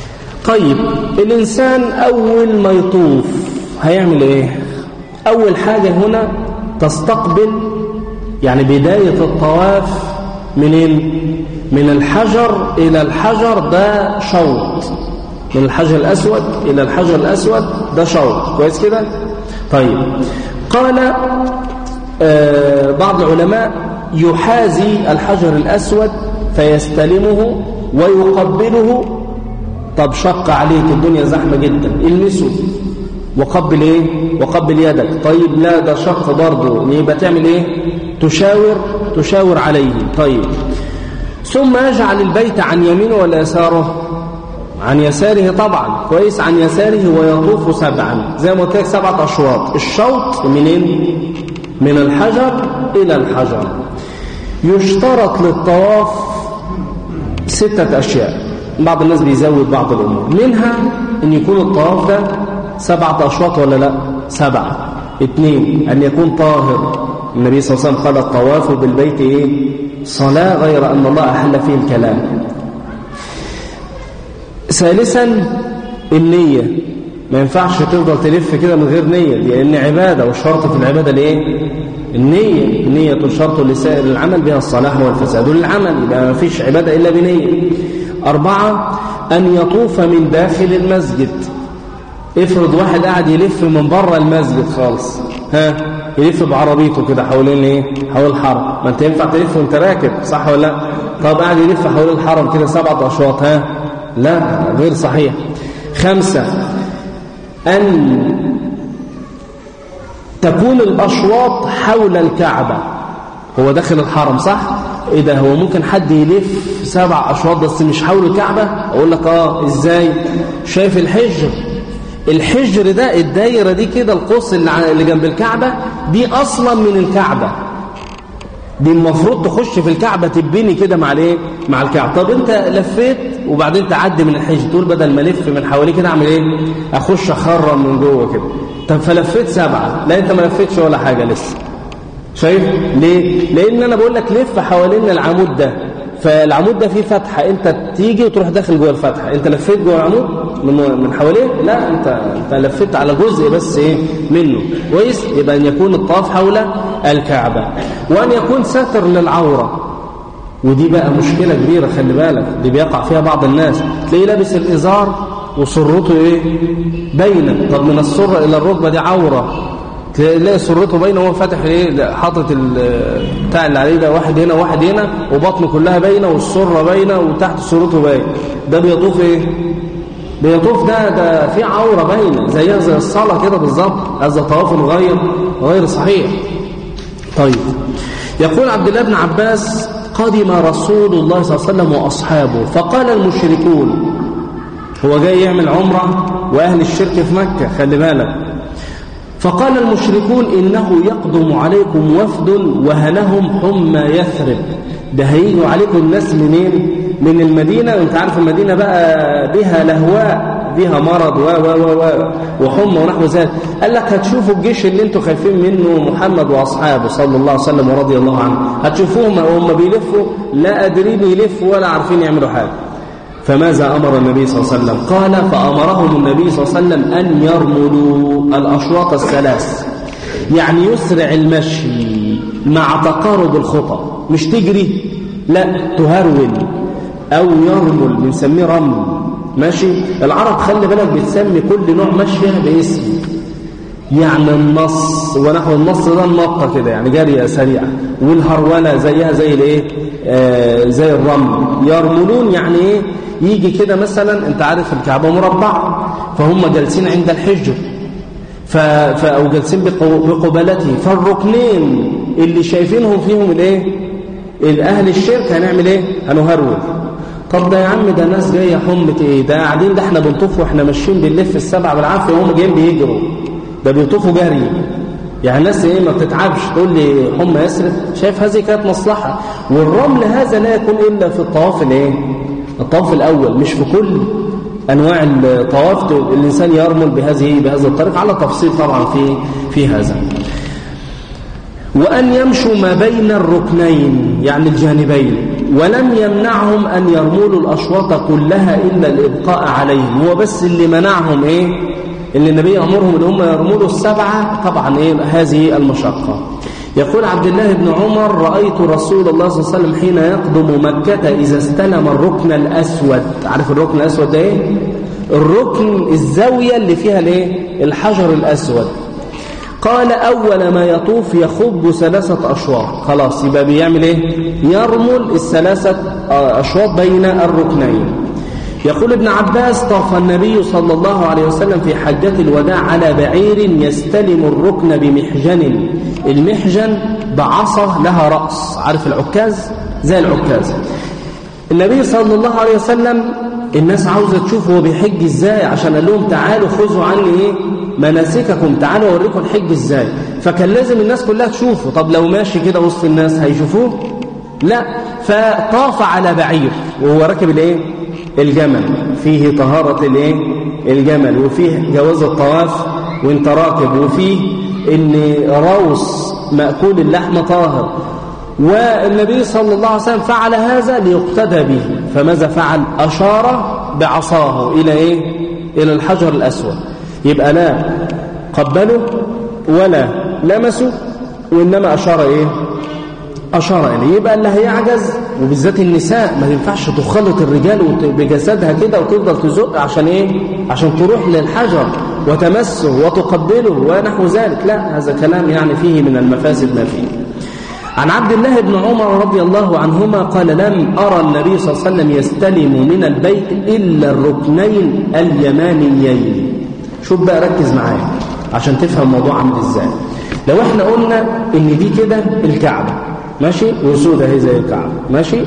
طيب الإنسان أول ما يطوف هيعمل إيه أول حاجة هنا تستقبل يعني بداية الطواف منين من الحجر إلى الحجر ده شوط من الحجر الأسود إلى الحجر الأسود ده شوط كويس كده طيب قال آه بعض العلماء يحازي الحجر الأسود فيستلمه ويقبله طب شق عليك الدنيا زحمة جدا المسه وقبل ايه وقبل يدك طيب لا ده شق برضه يبقى تعمل ايه تشاور تشاور عليه طيب ثم يجعل البيت عن يمينه ولا يساره عن يساره طبعا كويس عن يساره ويطوف سبعا زي ما قلت لك سبعة أشواط الشوط منين من الحجر إلى الحجر يشترط للطواف ستة أشياء بعض الناس بيزود بعض الأمور منها أن يكون الطواف ده سبعة أشواط ولا لا سبعة اثنين أن يكون طاهر النبي صلى الله عليه وسلم قال الطواف بالبيت إيه؟ صلاة غير أن الله أحل فيه الكلام ثالثا النية ما ينفعش تفضل تلف كده من غير نية لأن عبادة والشرط في العبادة لإيه؟ النية النية شرط لسائر العمل بها الصلاح والفساد للعمل يبقى ما فيش عبادة إلا بنية أربعة أن يطوف من داخل المسجد افرض واحد قاعد يلف من بره المسجد خالص ها يلف بعربيته كده حوالين ايه حول الحرم ما انت ينفع تلف وانت راكب صح ولا لا طب قاعد يلف حول الحرم كده سبعة اشواط ها لا غير صحيح خمسة أن تكون الأشواط حول الكعبة هو داخل الحرم صح ايه ده هو ممكن حد يلف سبع أشواط بس مش حول الكعبة اقول لك اه ازاي شايف الحجر الحجر ده الدايرة دي كده القوس اللي جنب الكعبة دي أصلا من الكعبة دي المفروض تخش في الكعبة تبني كده مع الايه مع الكعبة طب انت لفيت وبعدين تعدي من الحجر تقول بدل ما الف من حواليه كده اعمل ايه اخش اخرم من جوه كده طب فلفيت سبعة لا انت ما لفيتش ولا حاجة لسه شايف ليه لان انا بقول لك لف حوالين العمود ده فالعمود ده فيه فتحة انت تيجي وتروح داخل جوه الفتحة انت لفيت جوه العمود من من حواليه لا انت انت لفيت على جزء بس ايه منه كويس يبقى ان يكون الطواف حول الكعبة وان يكون ساتر للعورة ودي بقى مشكلة كبيرة خلي بالك دي بيقع فيها بعض الناس تلاقيه لابس الازار وسرته ايه باينه طب من السره الى الركبه دي عوره تلاقي سرته باينه وهو فاتح ايه حاطط بتاع اللي عليه ده واحد هنا واحد هنا وبطنه كلها باينه والسره باينه وتحت سرته باين ده بيطوف ايه بيطوف ده ده في عوره باينه زيها زي الصلاه كده بالظبط هذا طواف غير غير صحيح طيب يقول عبد الله بن عباس قدم رسول الله صلى الله عليه وسلم واصحابه فقال المشركون هو جاي يعمل عمره واهل الشرك في مكه خلي بالك فقال المشركون إنه يقدم عليكم وفد وهنهم حمى يثرب ده هيجوا عليكم الناس منين من المدينة وانت عارف المدينة بقى بها لهواء بها مرض و و و و وحمى ونحو ذلك قال لك هتشوفوا الجيش اللي انتوا خايفين منه محمد واصحابه صلى الله عليه وسلم ورضي الله عنه هتشوفوهم وهم بيلفوا لا قادرين يلفوا ولا عارفين يعملوا حاجه فماذا أمر النبي صلى الله عليه وسلم قال فأمرهم النبي صلى الله عليه وسلم أن يرملوا الأشواط الثلاث يعني يسرع المشي مع تقارب الخطى مش تجري لا تهرول أو يرمل بنسميه رمل ماشي العرب خلي بالك بتسمي كل نوع مشية باسم يعني النص ونحو النص ده النطة كده يعني جارية سريعة والهرولة زيها زي الايه آه زي الرمل يرملون يعني ايه يجي كده مثلا انت عارف الكعبة مربعة فهم جالسين عند الحجر ف... ف... او جالسين بقبلته فالركنين اللي شايفينهم فيهم الايه الاهل الشرك هنعمل ايه هنهرول طب ده يا عم ده ناس جايه حمة ايه ده قاعدين ده احنا بنطوف واحنا ماشيين بنلف السبعه بالعافيه وهم جايين بيجروا ده بيطوفوا جري يعني الناس ايه ما بتتعبش تقول لي حمى يسرب شايف هذه كانت مصلحه والرمل هذا لا يكون الا في الطواف الايه الطواف الأول مش في كل أنواع الطواف الإنسان يرمل بهذه بهذا الطريق على تفصيل طبعا في في هذا وأن يمشوا ما بين الركنين يعني الجانبين ولم يمنعهم أن يرملوا الأشواط كلها إلا الإبقاء عليهم هو بس اللي منعهم إيه اللي النبي أمرهم ان هم يرملوا السبعة طبعا إيه هذه المشقة يقول عبد الله بن عمر رأيت رسول الله صلى الله عليه وسلم حين يقدم مكة إذا استلم الركن الأسود عارف الركن الأسود ده إيه الركن الزاوية اللي فيها الايه الحجر الأسود قال أول ما يطوف يخب ثلاثة أشواط خلاص يبقى بيعمل إيه يرمل الثلاثة أشواط بين الركنين يقول ابن عباس طاف النبي صلى الله عليه وسلم في حجة الوداع على بعير يستلم الركن بمحجن المحجن بعصا لها رأس عارف العكاز زي العكاز النبي صلى الله عليه وسلم الناس عاوزة تشوف هو بيحج ازاي عشان قال لهم تعالوا خذوا عني ايه مناسككم تعالوا اوريكم الحج ازاي فكان لازم الناس كلها تشوفه طب لو ماشي كده وسط الناس هيشوفوه لا فطاف على بعير وهو راكب الايه الجمل فيه طهارة الايه الجمل وفيه جواز الطواف وانت راكب وفيه ان روس مأكول اللحم طاهر والنبي صلى الله عليه وسلم فعل هذا ليقتدى به فماذا فعل أشار بعصاه إلى إيه إلى الحجر الأسود يبقى لا قبلوا ولا لمسوا وإنما أشار إيه أشار إليه يبقى اللي هيعجز وبالذات النساء ما ينفعش تخلط الرجال بجسدها كده وتفضل تزق عشان إيه عشان تروح للحجر وتمسه وتقبله ونحو ذلك لا هذا كلام يعني فيه من المفاسد ما فيه عن عبد الله بن عمر رضي الله عنهما قال لم أرى النبي صلى الله عليه وسلم يستلم من البيت إلا الركنين اليمانيين شوف بقى ركز معايا عشان تفهم الموضوع عامل ازاي لو احنا قلنا ان دي كده الكعبة ماشي وسودة هي زي الكعبة ماشي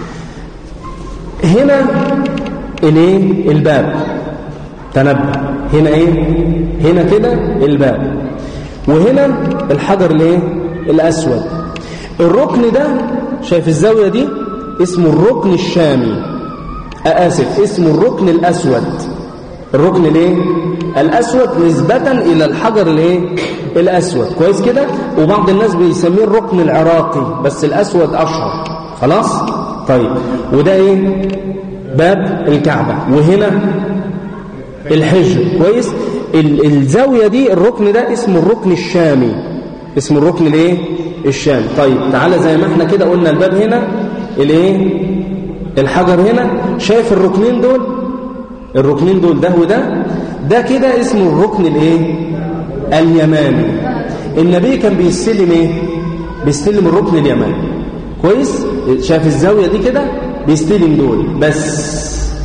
هنا الايه الباب تنبه هنا ايه هنا كده الباب وهنا الحجر الايه الاسود الركن ده شايف الزاوية دي اسمه الركن الشامي آسف اسمه الركن الأسود الركن الايه الأسود نسبة إلى الحجر الايه الأسود كويس كده وبعض الناس بيسميه الركن العراقي بس الأسود أشهر خلاص طيب وده ايه باب الكعبة وهنا الحجر كويس الزاوية دي الركن ده اسمه الركن الشامي اسمه الركن الايه الشام طيب تعالى زي ما احنا كده قلنا الباب هنا الايه الحجر هنا شايف الركنين دول الركنين دول ده وده ده كده اسمه الركن الايه اليماني النبي كان بيستلم ايه بيستلم الركن اليماني كويس شايف الزاويه دي كده بيستلم دول بس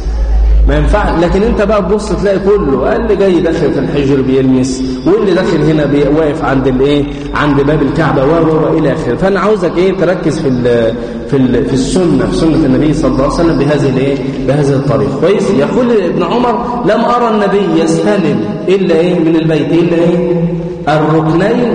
ما ينفع لكن انت بقى تبص تلاقي كله اللي جاي داخل في الحجر بيلمس واللي داخل هنا واقف عند الايه عند باب الكعبه و الى اخره فانا عاوزك ايه تركز في ال في ال في السنه في سنه النبي صلى الله عليه وسلم بهذه الايه بهذه الطريقه كويس يقول ابن عمر لم ارى النبي يستلم الا ايه من البيت الا ايه الركنين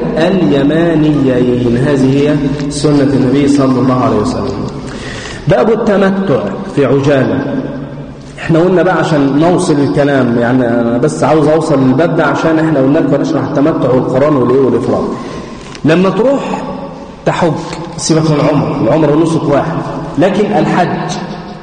اليمانيين هذه هي سنه النبي صلى الله عليه وسلم باب التمتع في عجاله احنا قلنا بقى عشان نوصل الكلام يعني انا بس عاوز اوصل للباب ده عشان احنا قلنا لكم نشرح التمتع والقران والايه والافراد لما تروح تحج سيبك من العمر العمر نسك واحد لكن الحج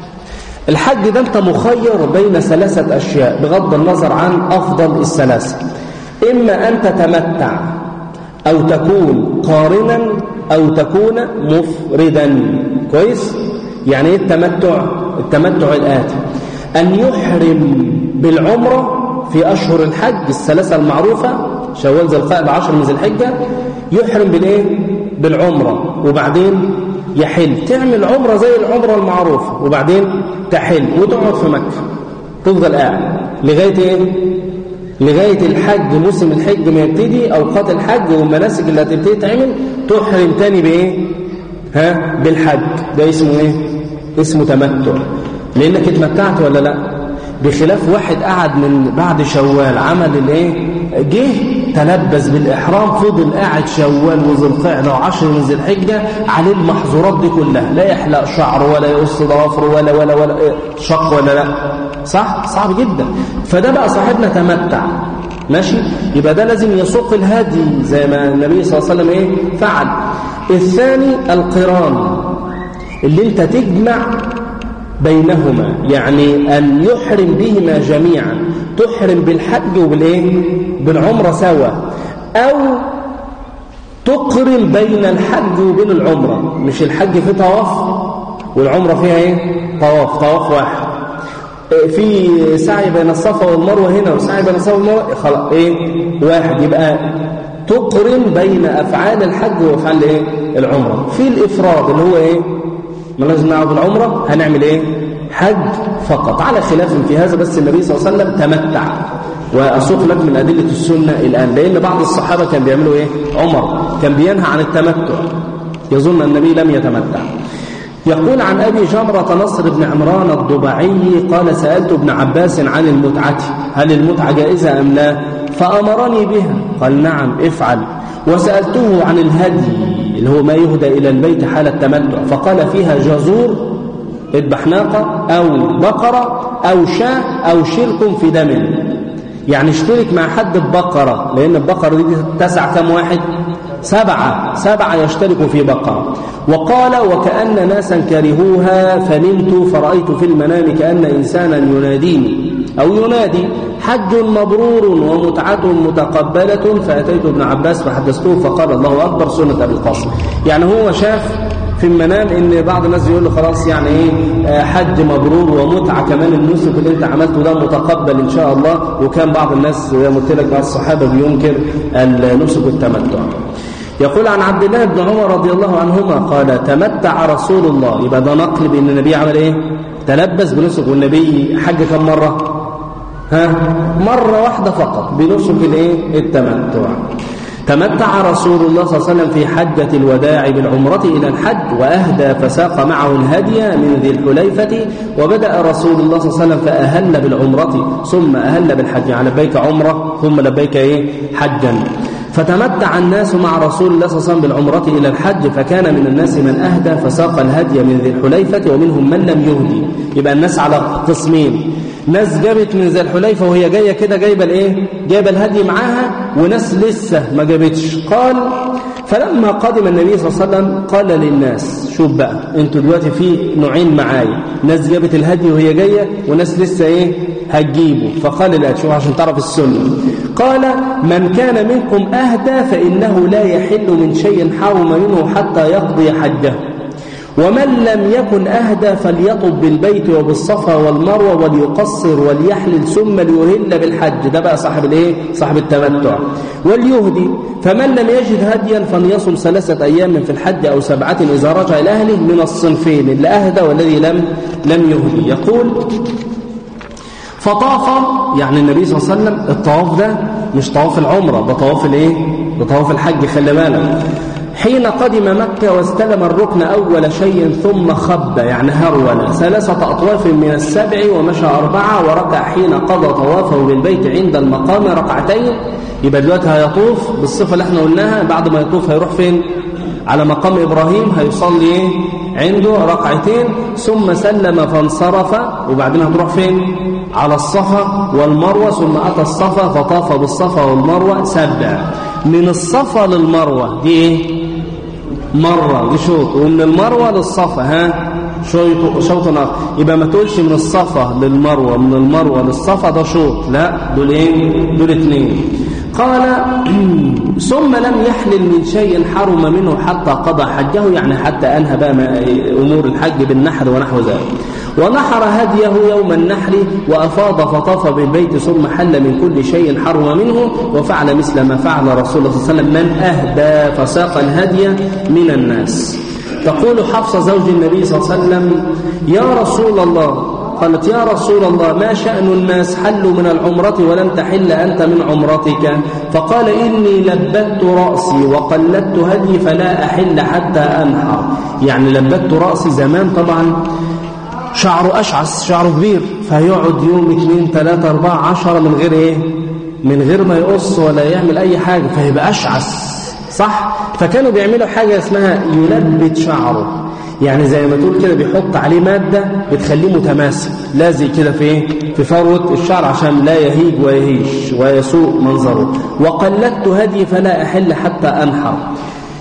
الحج ده انت مخير بين ثلاثه اشياء بغض النظر عن افضل الثلاثه اما ان تتمتع او تكون قارنا او تكون مفردا كويس يعني ايه التمتع التمتع الاتي أن يحرم بالعمرة في أشهر الحج الثلاثة المعروفة شوال ذي القائد عشر من ذي الحجة يحرم بالإيه؟ بالعمرة وبعدين يحل تعمل عمرة زي العمرة المعروفة وبعدين تحل وتقعد في مكة تفضل قاعد لغاية إيه؟ لغاية الحج موسم الحج ما يبتدي أوقات الحج والمناسك اللي هتبتدي تعمل تحرم تاني بإيه؟ ها؟ بالحج ده اسمه إيه؟ اسمه تمتع لانك اتمتعت ولا لا بخلاف واحد قعد من بعد شوال عمل الايه جه تلبس بالاحرام فضل قاعد شوال وذي القعده وعشر من ذي الحجه عليه المحظورات دي كلها لا يحلق شعره ولا يقص ضوافره ولا ولا ولا شق ولا لا صح صعب جدا فده بقى صاحبنا تمتع ماشي يبقى ده لازم يسوق الهدي زي ما النبي صلى الله عليه وسلم ايه فعل الثاني القران اللي انت تجمع بينهما يعني أن يحرم بهما جميعا تحرم بالحج وبالايه بالعمرة سوا أو تقرن بين الحج وبين العمرة مش الحج فيه طواف والعمرة فيها ايه طواف طواف واحد في سعي بين الصفا والمروة هنا وسعي بين الصفا والمروة خلاص ايه واحد يبقى تقرن بين أفعال الحج وأفعال ايه العمرة في الإفراد اللي هو ايه مالناش دعوه بالعمرة هنعمل ايه حج فقط على خلاف في هذا بس النبي صلى الله عليه وسلم تمتع وأسوق لك من أدلة السنة الآن لأن بعض الصحابة كان بيعملوا إيه عمر كان بينهى عن التمتع يظن النبي لم يتمتع يقول عن أبي جمرة نصر بن عمران الضبعي قال سألت ابن عباس عن المتعة هل المتعة جائزة أم لا فأمرني بها قال نعم افعل وسألته عن الهدي اللي هو ما يهدى إلى البيت حال التمتع فقال فيها جزور اذبح ناقة أو بقرة أو شاة أو شرك في دم يعني اشترك مع حد ببقرة لأن البقرة دي تسع كم واحد سبعة سبعة يشترك في بقرة وقال وكأن ناسا كرهوها فنمت فرأيت في المنام كأن إنسانا يناديني أو ينادي حج مبرور ومتعة متقبلة فأتيت ابن عباس فحدثته فقال الله أكبر سنة أبي القاسم يعني هو شاف في المنام ان بعض الناس يقول له خلاص يعني ايه حج مبرور ومتعه كمان النسك اللي انت عملته ده متقبل ان شاء الله وكان بعض الناس زي ما قلت لك بعض الصحابه بينكر النسك التمتع يقول عن عبد الله بن عمر رضي الله عنهما قال تمتع رسول الله يبقى ده نقل بان النبي عمل ايه تلبس بنسك والنبي حج كم مره ها مره واحده فقط بنسك الايه التمتع تمتع رسول الله صلى الله عليه وسلم في حجة الوداع بالعمرة إلى الحج وأهدى فساق معه الهدي من ذي الحليفة وبدأ رسول الله صلى الله عليه وسلم فأهل بالعمرة ثم أهل بالحج يعني لبيك عمرة ثم لبيك إيه حجا فتمتع الناس مع رسول الله صلى الله عليه وسلم بالعمرة إلى الحج فكان من الناس من أهدى فساق الهدي من ذي الحليفة ومنهم من لم يهدي يبقى الناس على قسمين ناس جابت من ذي الحليفة وهي جاية كده جايبة الايه جايبة الهدي معاها وناس لسه ما جابتش قال فلما قدم النبي صلى الله عليه وسلم قال للناس شوف بقى انتوا دلوقتي في نوعين معايا ناس جابت الهدي وهي جاية وناس لسه ايه هتجيبه فقال لا شوف عشان تعرف السنة قال من كان منكم أهدى فإنه لا يحل من شيء حرم منه حتى يقضي حجه ومن لم يكن أهدى فليطب بالبيت وبالصفا والمروة وليقصر وليحلل ثم ليهل بالحج ده بقى صاحب الايه صاحب التمتع وليهدي فمن لم يجد هديا فليصم ثلاثة أيام في الحج أو سبعة إذا رجع إلى أهله من الصنفين اللي أهدى والذي لم لم يهدي يقول فطاف يعني النبي صلى الله عليه وسلم الطواف ده مش طواف العمرة ده طواف الايه ده طواف الحج خلي بالك حين قدم مكة واستلم الركن أول شيء ثم خب يعني هرول ثلاثة أطواف من السبع ومشى أربعة وركع حين قضى طوافه بالبيت عند المقام ركعتين يبقى دلوقتي هيطوف بالصفة اللي احنا قلناها بعد ما يطوف هيروح فين على مقام إبراهيم هيصلي ايه عنده ركعتين ثم سلم فانصرف وبعدين هتروح فين على الصفا والمروة ثم أتى الصفا فطاف بالصفا والمروة سبع من الصفا للمروة دي ايه مرة دي شوط ومن المروة للصفا ها شوط شوط آخر يبقى ما تقولش من الصفا للمروة من المروة للصفا ده شوط لا دول ايه دول اتنين قال ثم لم يحلل من شيء حرم منه حتى قضى حجه يعني حتى أنهى بقى أمور الحج بالنحر ونحو ذلك ونحر هديه يوم النحر وأفاض فطاف بالبيت ثم حل من كل شيء حرم منه وفعل مثل ما فعل رسول الله صلى الله عليه وسلم من أهدى فساق الهدي من الناس تقول حفصة زوج النبي صلى الله عليه وسلم يا رسول الله قالت يا رسول الله ما شأن الناس حلوا من العمرة ولم تحل أنت من عمرتك فقال إني لبت رأسي وقلدت هدي فلا أحل حتى أنحر يعني لبت رأسي زمان طبعا شعره أشعث شعره كبير فيقعد يوم اثنين ثلاثة أربعة عشرة من غير إيه من غير ما يقص ولا يعمل أي حاجة فيبقى أشعث صح فكانوا بيعملوا حاجة اسمها يلبت شعره يعني زي ما تقول كده بيحط عليه مادة بتخليه متماسك لازق كده في ايه في فروة الشعر عشان لا يهيج ويهيش ويسوء منظره وقلدت هدي فلا أحل حتى أنحر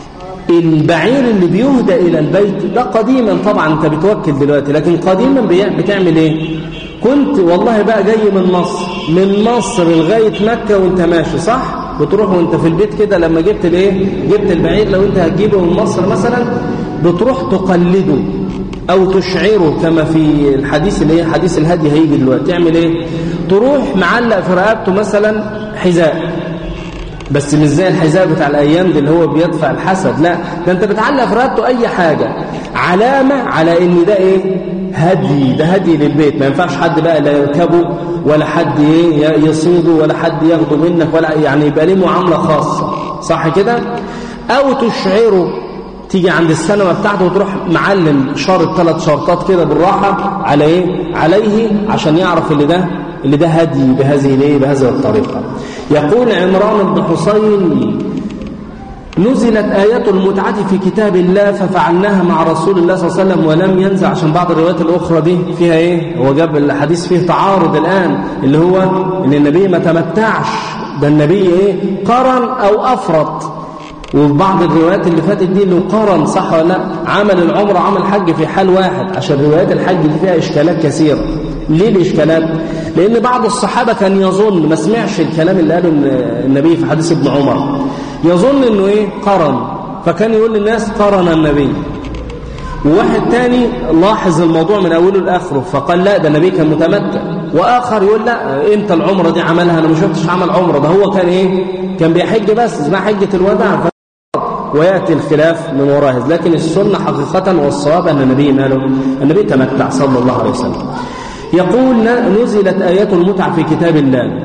البعير اللي بيهدى إلى البيت ده قديما طبعا أنت بتوكل دلوقتي لكن قديما بتعمل إيه كنت والله بقى جاي من مصر من مصر لغاية مكة وانت ماشي صح بتروح وانت في البيت كده لما جبت الايه جبت البعير لو انت هتجيبه من مصر مثلا بتروح تقلده او تشعره كما في الحديث اللي هي حديث الهدي هيجي دلوقتي تعمل ايه تروح معلق في رقبته مثلا حذاء بس مش زي الحذاء بتاع الايام دي اللي هو بيدفع الحسد لا ده انت بتعلق في رقبته اي حاجه علامه على ان ده ايه هدي ده هدي للبيت ما ينفعش حد بقى لا يركبه ولا حد ايه يصيده ولا حد ياخده منك ولا يعني يبقى ليه معامله خاصه صح كده او تشعره تيجي عند السنوة بتاعته وتروح معلم شارط ثلاث شرطات كده بالراحة على ايه عليه عشان يعرف اللي ده اللي ده هدي بهذه الايه بهذه الطريقة يقول عمران بن حسين نزلت آيات المتعة في كتاب الله ففعلناها مع رسول الله صلى الله عليه وسلم ولم ينزل عشان بعض الروايات الأخرى دي فيها إيه هو جاب الحديث فيه تعارض الآن اللي هو إن النبي ما تمتعش ده النبي إيه قرن أو أفرط وفي بعض الروايات اللي فاتت دي اللي قرن صح ولا لا عمل العمره عمل حج في حال واحد عشان روايات الحج دي فيها اشكالات كثيره ليه الاشكالات لان بعض الصحابه كان يظن ما سمعش الكلام اللي قاله النبي في حديث ابن عمر يظن انه ايه قرن فكان يقول للناس قرن النبي وواحد تاني لاحظ الموضوع من اوله لاخره فقال لا ده النبي كان متمتع واخر يقول لا انت العمره دي عملها انا ما شفتش عمل عمره ده هو كان ايه كان بيحج بس اسمها حجه الوداع ويأتي الخلاف من وراه لكن السنة حقيقة والصواب أن النبي ماله النبي تمتع صلى الله عليه وسلم يقول نزلت آيات المتعة في كتاب الله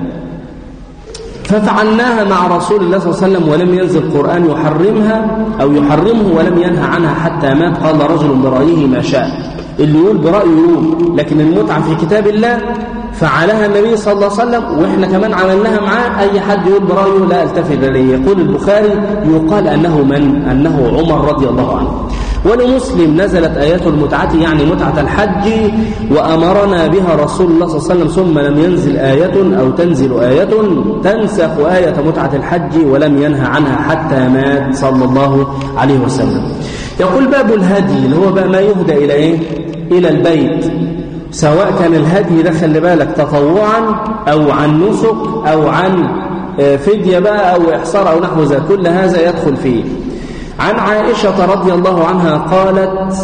ففعلناها مع رسول الله صلى الله عليه وسلم ولم ينزل القرآن يحرمها أو يحرمه ولم ينهى عنها حتى مات قال رجل برأيه ما شاء اللي يقول برأيه يقول لكن المتعة في كتاب الله فعلها النبي صلى الله عليه وسلم وإحنا كمان عملناها معاه أي حد يقول برأيه لا التفت إليه يقول البخاري يقال أنه من أنه عمر رضي الله عنه ولمسلم نزلت آيات المتعة يعني متعة الحج وأمرنا بها رسول الله صلى الله عليه وسلم ثم لم ينزل آية أو تنزل آية تنسخ آية متعة الحج ولم ينهى عنها حتى مات صلى الله عليه وسلم يقول باب الهدي اللي هو بقى ما يهدى إلى إيه؟ إلى البيت سواء كان الهدي ده خلي بالك تطوعا أو عن نسك أو عن فدية بقى أو إحصار أو نحو ذلك كل هذا يدخل فيه عن عائشة رضي الله عنها قالت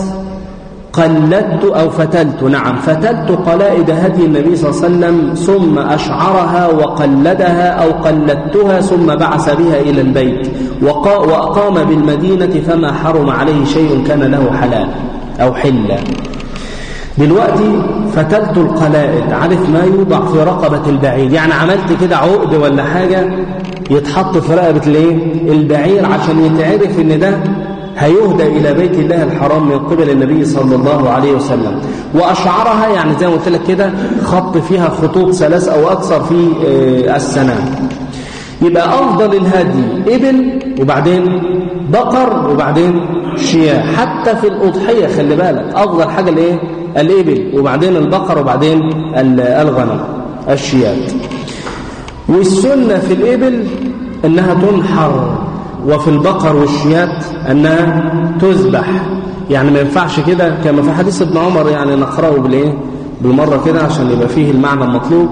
قلدت أو فتلت نعم فتلت قلائد هدي النبي صلى الله عليه وسلم ثم أشعرها وقلدها أو قلدتها ثم بعث بها إلى البيت وأقام بالمدينة فما حرم عليه شيء كان له حلال أو حلا دلوقتي فتلت القلائد عارف ما يوضع في رقبة البعير يعني عملت كده عقد ولا حاجة يتحط في رقبة الايه البعير عشان يتعرف ان ده هيهدى إلى بيت الله الحرام من قبل النبي صلى الله عليه وسلم وأشعرها يعني زي ما قلت لك كده خط فيها خطوط ثلاث أو أكثر في السنة يبقى أفضل الهدي إبل وبعدين بقر وبعدين شياه حتى في الأضحية خلي بالك أفضل حاجة الإيه الإبل وبعدين البقر وبعدين الغنم الشيات والسنة في الإبل أنها تنحر وفي البقر والشيات أنها تذبح يعني ما ينفعش كده كما في حديث ابن عمر يعني نقرأه بالإيه بالمرة كده عشان يبقى فيه المعنى المطلوب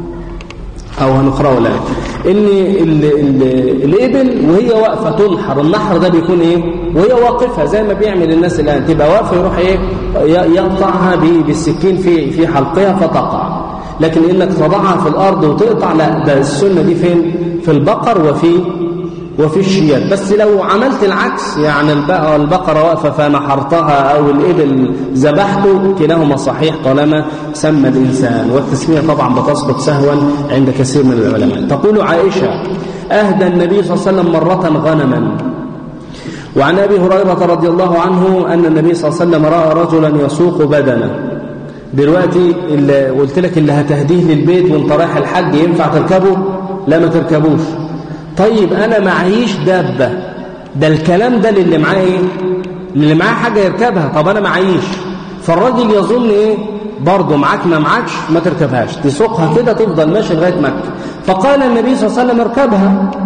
أو هنقرأه الآن إن ال ال الإبل وهي واقفة تنحر النحر ده بيكون إيه وهي واقفة زي ما بيعمل الناس الآن تبقى واقفة يروح إيه يقطعها بالسكين في في حلقها فتقع لكن إنك تضعها في الأرض وتقطع لا ده السنة دي فين في البقر وفي وفي الشيات بس لو عملت العكس يعني البقرة واقفة فنحرتها أو الإبل ذبحته كلاهما صحيح طالما سمى الإنسان والتسمية طبعا بتسقط سهوا عند كثير من العلماء تقول عائشة أهدى النبي صلى الله عليه وسلم مرة غنما وعن أبي هريرة رضي الله عنه أن النبي صلى الله عليه وسلم رأى رجلا يسوق بدنه دلوقتي اللي قلت لك اللي هتهديه للبيت وانت رايح الحج ينفع تركبه لا ما تركبوش طيب انا معيش دابه ده الكلام ده للي معاه ايه اللي معاه حاجه يركبها طب انا معيش فالراجل يظن ايه برضه معاك ما معاكش ما تركبهاش تسوقها كده تفضل ماشي لغايه مكه فقال النبي صلى الله عليه وسلم اركبها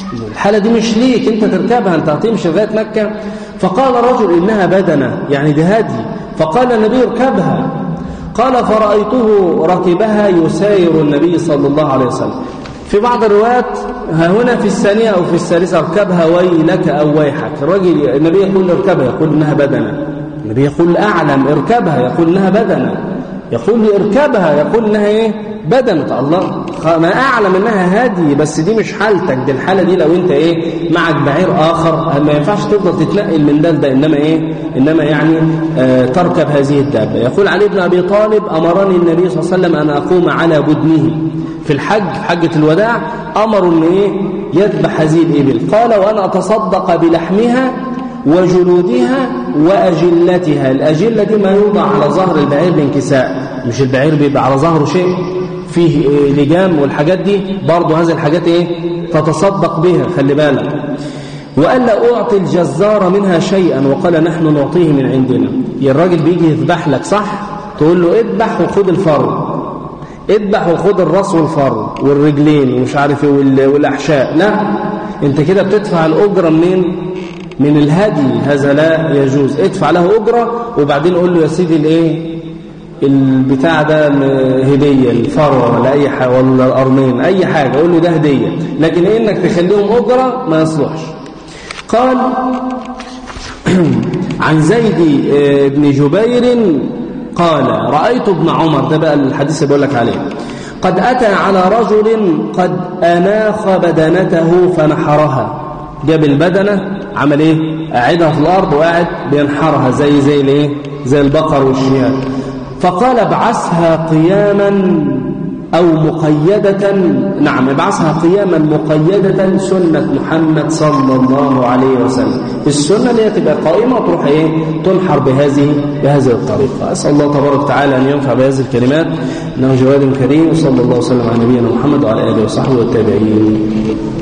الحالة دي مش ليك انت تركبها انت هتمشي لغاية مكة فقال رجل إنها بدنة يعني ده هدي فقال النبي اركبها قال فرأيته ركبها يساير النبي صلى الله عليه وسلم في بعض الروايات ها هنا في الثانية أو في الثالثة اركبها ويلك أو ويحك الرجل النبي يقول اركبها يقول إنها بدنة النبي يقول أعلم اركبها يقول إنها بدنة يقول لي اركبها يقول إنها إيه بدنة الله ما أعلم إنها هادي بس دي مش حالتك دي الحالة دي لو أنت إيه معك بعير آخر ما ينفعش تفضل تتنقل من ده لده إنما إيه إنما يعني آه تركب هذه الدابة يقول علي بن أبي طالب أمرني النبي صلى الله عليه وسلم أن أقوم على بدنه في الحج في حجة الوداع أمروا أن إيه يذبح هذه الإبل قال وأنا أتصدق بلحمها وجلودها وأجلتها الأجلة دي ما يوضع على ظهر البعير بانكساء مش البعير بيبقى على ظهره شيء فيه لجام والحاجات دي برضه هذه الحاجات ايه تتصدق بها خلي بالك وألا أعطي الجزار منها شيئا وقال نحن نعطيه من عندنا الراجل بيجي يذبح لك صح تقول له اذبح وخد الفرو اذبح وخد الراس والفرو والرجلين ومش عارف ايه والأحشاء لا انت كده بتدفع الأجرة منين من الهدي هذا لا يجوز ادفع له أجرة وبعدين قول له يا سيدي الايه البتاع ده هدية الفروة ولا أي حاجة ولا القرنين أي حاجة قول له ده هدية لكن إنك تخليهم أجرة ما يصلحش قال عن زيد بن جبير قال رأيت ابن عمر ده بقى الحديث اللي بقول لك عليه قد أتى على رجل قد أناخ بدنته فنحرها جاب البدنة عمل ايه قاعدها في الأرض وقاعد بينحرها زي زي الايه زي البقر والشياه فقال ابعثها قياما أو مقيدة نعم ابعثها قياما مقيدة سنة محمد صلى الله عليه وسلم السنة اللي هي تبقى قائمة وتروح ايه تنحر بهذه بهذه الطريقة أسأل الله تبارك وتعالى أن ينفع بهذه الكلمات إنه جواد كريم وصلى الله وسلم على نبينا محمد وعلى آله وصحبه والتابعين